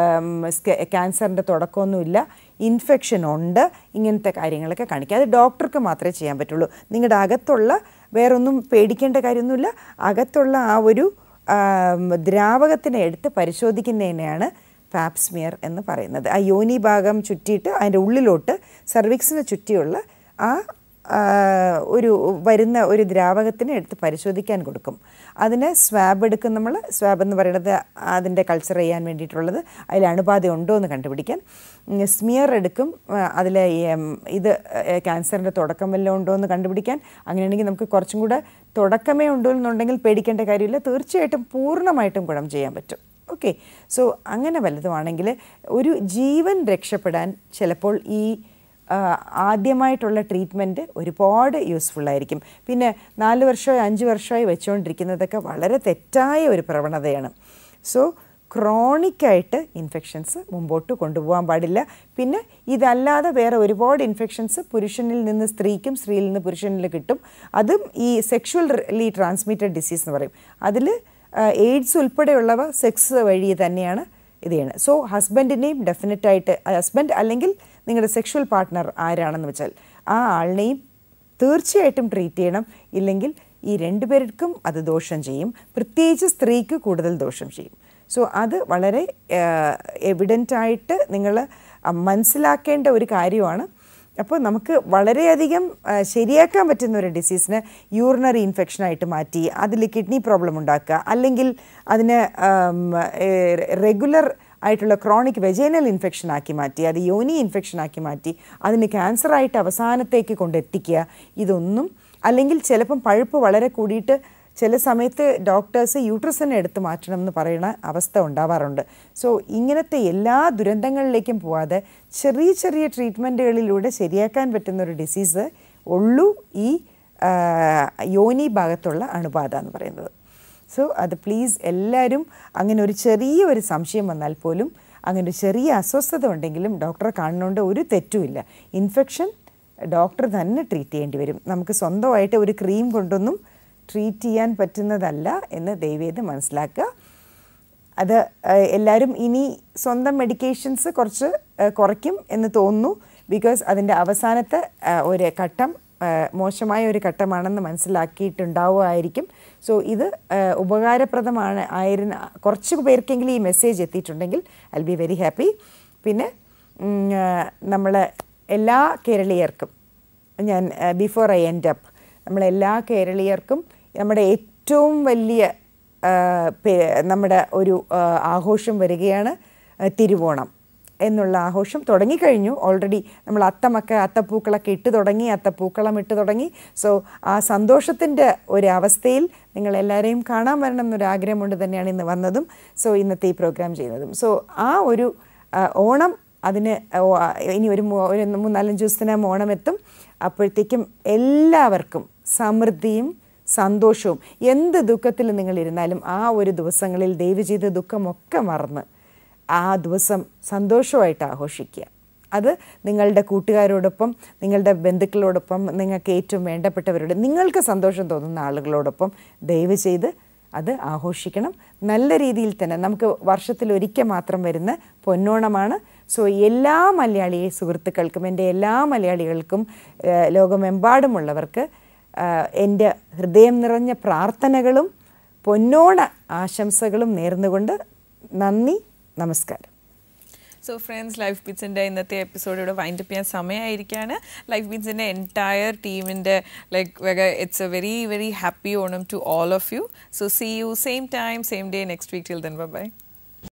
ക്യാൻസറിൻ്റെ തുടക്കമൊന്നുമില്ല ഇൻഫെക്ഷൻ ഉണ്ട് ഇങ്ങനത്തെ കാര്യങ്ങളൊക്കെ കാണിക്കുക അത് ഡോക്ടർക്ക് മാത്രമേ ചെയ്യാൻ പറ്റുള്ളൂ നിങ്ങളുടെ അകത്തുള്ള വേറൊന്നും പേടിക്കേണ്ട കാര്യമൊന്നുമില്ല അകത്തുള്ള ആ ഒരു ആം, ദ്രാവകത്തിനെ എടുത്ത് പരിശോധിക്കുന്നതിനെയാണ് പാപ്സ്മിയർ എന്ന് പറയുന്നത് ആ യോനി ഭാഗം ചുറ്റിയിട്ട് അതിൻ്റെ ഉള്ളിലോട്ട് സർവിക്സിന് ചുറ്റിയുള്ള ആ ആ, ഒരു വരുന്ന ഒരു ദ്രാവകത്തിനെ എടുത്ത് പരിശോധിക്കാൻ കൊടുക്കും അതിന് സ്വാബ് എടുക്കും നമ്മൾ സ്വാബ് എന്ന് പറയുന്നത് അതിൻ്റെ കൾച്ചർ ചെയ്യാൻ വേണ്ടിയിട്ടുള്ളത് അതിൽ അണുബാധ ഉണ്ടോ എന്ന് കണ്ടുപിടിക്കാൻ സ്മിയർ എടുക്കും അതിൽ ഇത് ക്യാൻസറിൻ്റെ തുടക്കം വല്ലതും ഉണ്ടോ എന്ന് കണ്ടുപിടിക്കാൻ അങ്ങനെയാണെങ്കിൽ നമുക്ക് കുറച്ചും കൂടെ തുടക്കമേ ഉണ്ടോ എന്നുണ്ടെങ്കിൽ പേടിക്കേണ്ട കാര്യമില്ല തീർച്ചയായിട്ടും പൂർണ്ണമായിട്ടും ഗുണം ചെയ്യാൻ പറ്റും ഓക്കെ സോ അങ്ങനെ വല്ലതുമാണെങ്കിൽ ഒരു ജീവൻ രക്ഷപ്പെടാൻ ചിലപ്പോൾ ഈ ആ, ആദ്യമായിട്ടുള്ള ട്രീറ്റ്മെൻറ്റ് ഒരുപാട് യൂസ്ഫുൾ ആയിരിക്കും പിന്നെ നാല് വർഷമായി അഞ്ച് വർഷമായി വെച്ചുകൊണ്ടിരിക്കുന്നതൊക്കെ വളരെ തെറ്റായ ഒരു പ്രവണതയാണ് സോ ക്രോണിക്കായിട്ട് ഇൻഫെക്ഷൻസ് മുമ്പോട്ട് കൊണ്ടുപോകാൻ പാടില്ല പിന്നെ ഇതല്ലാതെ വേറെ ഒരുപാട് ഇൻഫെക്ഷൻസ് പുരുഷനിൽ നിന്ന് സ്ത്രീക്കും സ്ത്രീയിൽ നിന്ന് പുരുഷനിൽ കിട്ടും അതും ഈ സെക്ഷുവലി ട്രാൻസ്മിറ്റഡ് ഡിസീസ് എന്ന് പറയും അതിൽ എയ്ഡ്സ് ഉൾപ്പെടെയുള്ളവ സെക്സ് വഴി തന്നെയാണ് ഇത് ചെയ്യണം സോ ഹസ്ബൻഡിനെയും ഡെഫിനറ്റായിട്ട് ഹസ്ബൻഡ് അല്ലെങ്കിൽ നിങ്ങളുടെ സെക്ഷുവൽ പാർട്ട്ണർ ആരാണെന്ന് വെച്ചാൽ ആ ആളിനെയും തീർച്ചയായിട്ടും ട്രീറ്റ് ചെയ്യണം ഇല്ലെങ്കിൽ ഈ രണ്ടുപേർക്കും അത് ദോഷം ചെയ്യും പ്രത്യേകിച്ച് സ്ത്രീക്ക് കൂടുതൽ ദോഷം ചെയ്യും സോ അത് വളരെ എവിഡൻ്റായിട്ട് നിങ്ങൾ മനസ്സിലാക്കേണ്ട ഒരു കാര്യമാണ് അപ്പോൾ നമുക്ക് വളരെയധികം ആ, ശരിയാക്കാൻ പറ്റുന്ന ഒരു ഡിസീസിന് യൂറിനറി ഇൻഫെക്ഷനായിട്ട് മാറ്റി അതിൽ കിഡ്നി പ്രോബ്ലം ഉണ്ടാക്കുക അല്ലെങ്കിൽ അതിന് റെഗുലർ ആയിട്ടുള്ള ക്രോണിക് വെജൈനൽ ഇൻഫെക്ഷൻ ആക്കി മാറ്റി അത് യോനി ഇൻഫെക്ഷൻ ആക്കി മാറ്റി അതിന് ക്യാൻസറായിട്ട് അവസാനത്തേക്ക് കൊണ്ടെത്തിക്കുക ഇതൊന്നും അല്ലെങ്കിൽ ചിലപ്പം പഴുപ്പ് വളരെ കൂടിയിട്ട് ചില സമയത്ത് ഡോക്ടേഴ്സ് യൂട്രസിനെ എടുത്ത് മാറ്റണം എന്ന് പറയുന്ന അവസ്ഥ ഉണ്ടാവാറുണ്ട് സോ ഇങ്ങനത്തെ എല്ലാ ദുരന്തങ്ങളിലേക്കും പോവാതെ ചെറിയ ചെറിയ ട്രീറ്റ്മെൻറ്റുകളിലൂടെ ശരിയാക്കാൻ പറ്റുന്ന ഒരു ഡിസീസ് ഉള്ളൂ ഈ ആ, യോനി ഭാഗത്തുള്ള അണുബാധ എന്ന് പറയുന്നത് സോ അത് പ്ലീസ് എല്ലാവരും അങ്ങനെ ഒരു ചെറിയ ഒരു സംശയം വന്നാൽ പോലും അങ്ങനെ ഒരു ചെറിയ അസ്വസ്ഥത ഉണ്ടെങ്കിലും ഡോക്ടറെ കാണുന്നതുകൊണ്ട് ഒരു തെറ്റുമില്ല ഇൻഫെക്ഷൻ ഡോക്ടർ തന്നെ ട്രീറ്റ് ചെയ്യേണ്ടി വരും നമുക്ക് സ്വന്തമായിട്ട് ഒരു ക്രീം കൊണ്ടൊന്നും ട്രീറ്റ് ചെയ്യാൻ പറ്റുന്നതല്ല എന്ന് ദയവേത് മനസ്സിലാക്കുക അത് ഏഹ്, എല്ലാവരും ഇനി സ്വന്തം മെഡിക്കേഷൻസ് കുറച്ച് ഏഹ്, കുറയ്ക്കും എന്ന് തോന്നുന്നു ബിക്കോസ് അതിൻ്റെ അവസാനത്തെ ഏഹ്, ഒരു ഘട്ടം ഏഹ്, മോശമായ ഒരു ഘട്ടമാണെന്ന് മനസ്സിലാക്കിയിട്ടുണ്ടാവുമായിരിക്കും സോ ഇത് ഏഹ്, ഉപകാരപ്രദമാണ് ആയിരുന്ന കുറച്ച് പേർക്കെങ്കിലും ഈ മെസ്സേജ് എത്തിയിട്ടുണ്ടെങ്കിൽ ഐ ബി വെരി ഹാപ്പി പിന്നെ നമ്മൾ എല്ലാ കേരളീയർക്കും ഞാൻ ബിഫോർ ഐ എൻഡ് അപ്പ് നമ്മളെല്ലാ കേരളീയർക്കും നമ്മുടെ ഏറ്റവും വലിയ ആ, പേ- നമ്മുടെ ഒരു ആ, ആഘോഷം വരികയാണ് ആ, തിരുവോണം എന്നുള്ള ആഘോഷം തുടങ്ങിക്കഴിഞ്ഞു ഓൾറെഡി നമ്മൾ അത്തമൊക്കെ അത്തപ്പൂക്കളൊക്കെ ഇട്ട് തുടങ്ങി അത്തപ്പൂക്കളം ഇട്ട് തുടങ്ങി സോ ആ സന്തോഷത്തിൻ്റെ ഒരു അവസ്ഥയിൽ നിങ്ങളെല്ലാവരെയും കാണാൻ വരണം എന്നൊരു ആഗ്രഹം കൊണ്ട് തന്നെയാണ് ഇന്ന് വന്നതും സോ ഇന്നത്തെ ഈ പ്രോഗ്രാം ചെയ്യുന്നതും സോ ആ ഒരു ആ, ഓണം അതിന് ഓ, ആ, ഇനി ഒരു മൂ- ഒരു മൂന്നാലഞ്ച് ദിവസത്തിനകം ഓണം എത്തും അപ്പോഴത്തേക്കും എല്ലാവർക്കും സമൃദ്ധിയും സന്തോഷവും എന്ത് ദുഃഖത്തിൽ നിങ്ങൾ ഇരുന്നാലും ആ ഒരു ദിവസങ്ങളിൽ ദയവ് ചെയ്ത് ദുഃഖമൊക്കെ മറന്ന് ആ ദിവസം സന്തോഷമായിട്ട് ആഘോഷിക്കുക അത് നിങ്ങളുടെ കൂട്ടുകാരോടൊപ്പം നിങ്ങളുടെ ബന്ധുക്കളോടൊപ്പം നിങ്ങൾക്ക് ഏറ്റവും വേണ്ടപ്പെട്ടവരോട് നിങ്ങൾക്ക് സന്തോഷം തോന്നുന്ന ആളുകളോടൊപ്പം ദയവ് ചെയ്ത് അത് ആഘോഷിക്കണം നല്ല രീതിയിൽ തന്നെ നമുക്ക് വർഷത്തിൽ ഒരിക്കൽ മാത്രം വരുന്ന പൊന്നോണമാണ് സോ എല്ലാ മലയാളി സുഹൃത്തുക്കൾക്കും എൻ്റെ എല്ലാ മലയാളികൾക്കും ഏഹ്, ലോകമെമ്പാടുമുള്ളവർക്ക് ആഹ്, എൻ്റെ ഹൃദയം നിറഞ്ഞ പ്രാർത്ഥനകളും പൊന്നോണ ആശംസകളും നേർന്നുകൊണ്ട് നന്ദി നമസ്കാരം സോ ഫ്രണ്ട്സ് ലൈഫ് ബീറ്റ്സിൻ്റെ ഇന്നത്തെ എപ്പിസോഡ് ഇവിടെ വൈൻഡ് അപ്പ് ചെയ്യാൻ സമയമായിരിക്കുകയാണ് ലൈഫ് ബീറ്റ്സിൻ്റെ എൻറ്റയർ ടീമിൻ്റെ like it's a very very happy Onam to all of you so see you same time same day next week till then by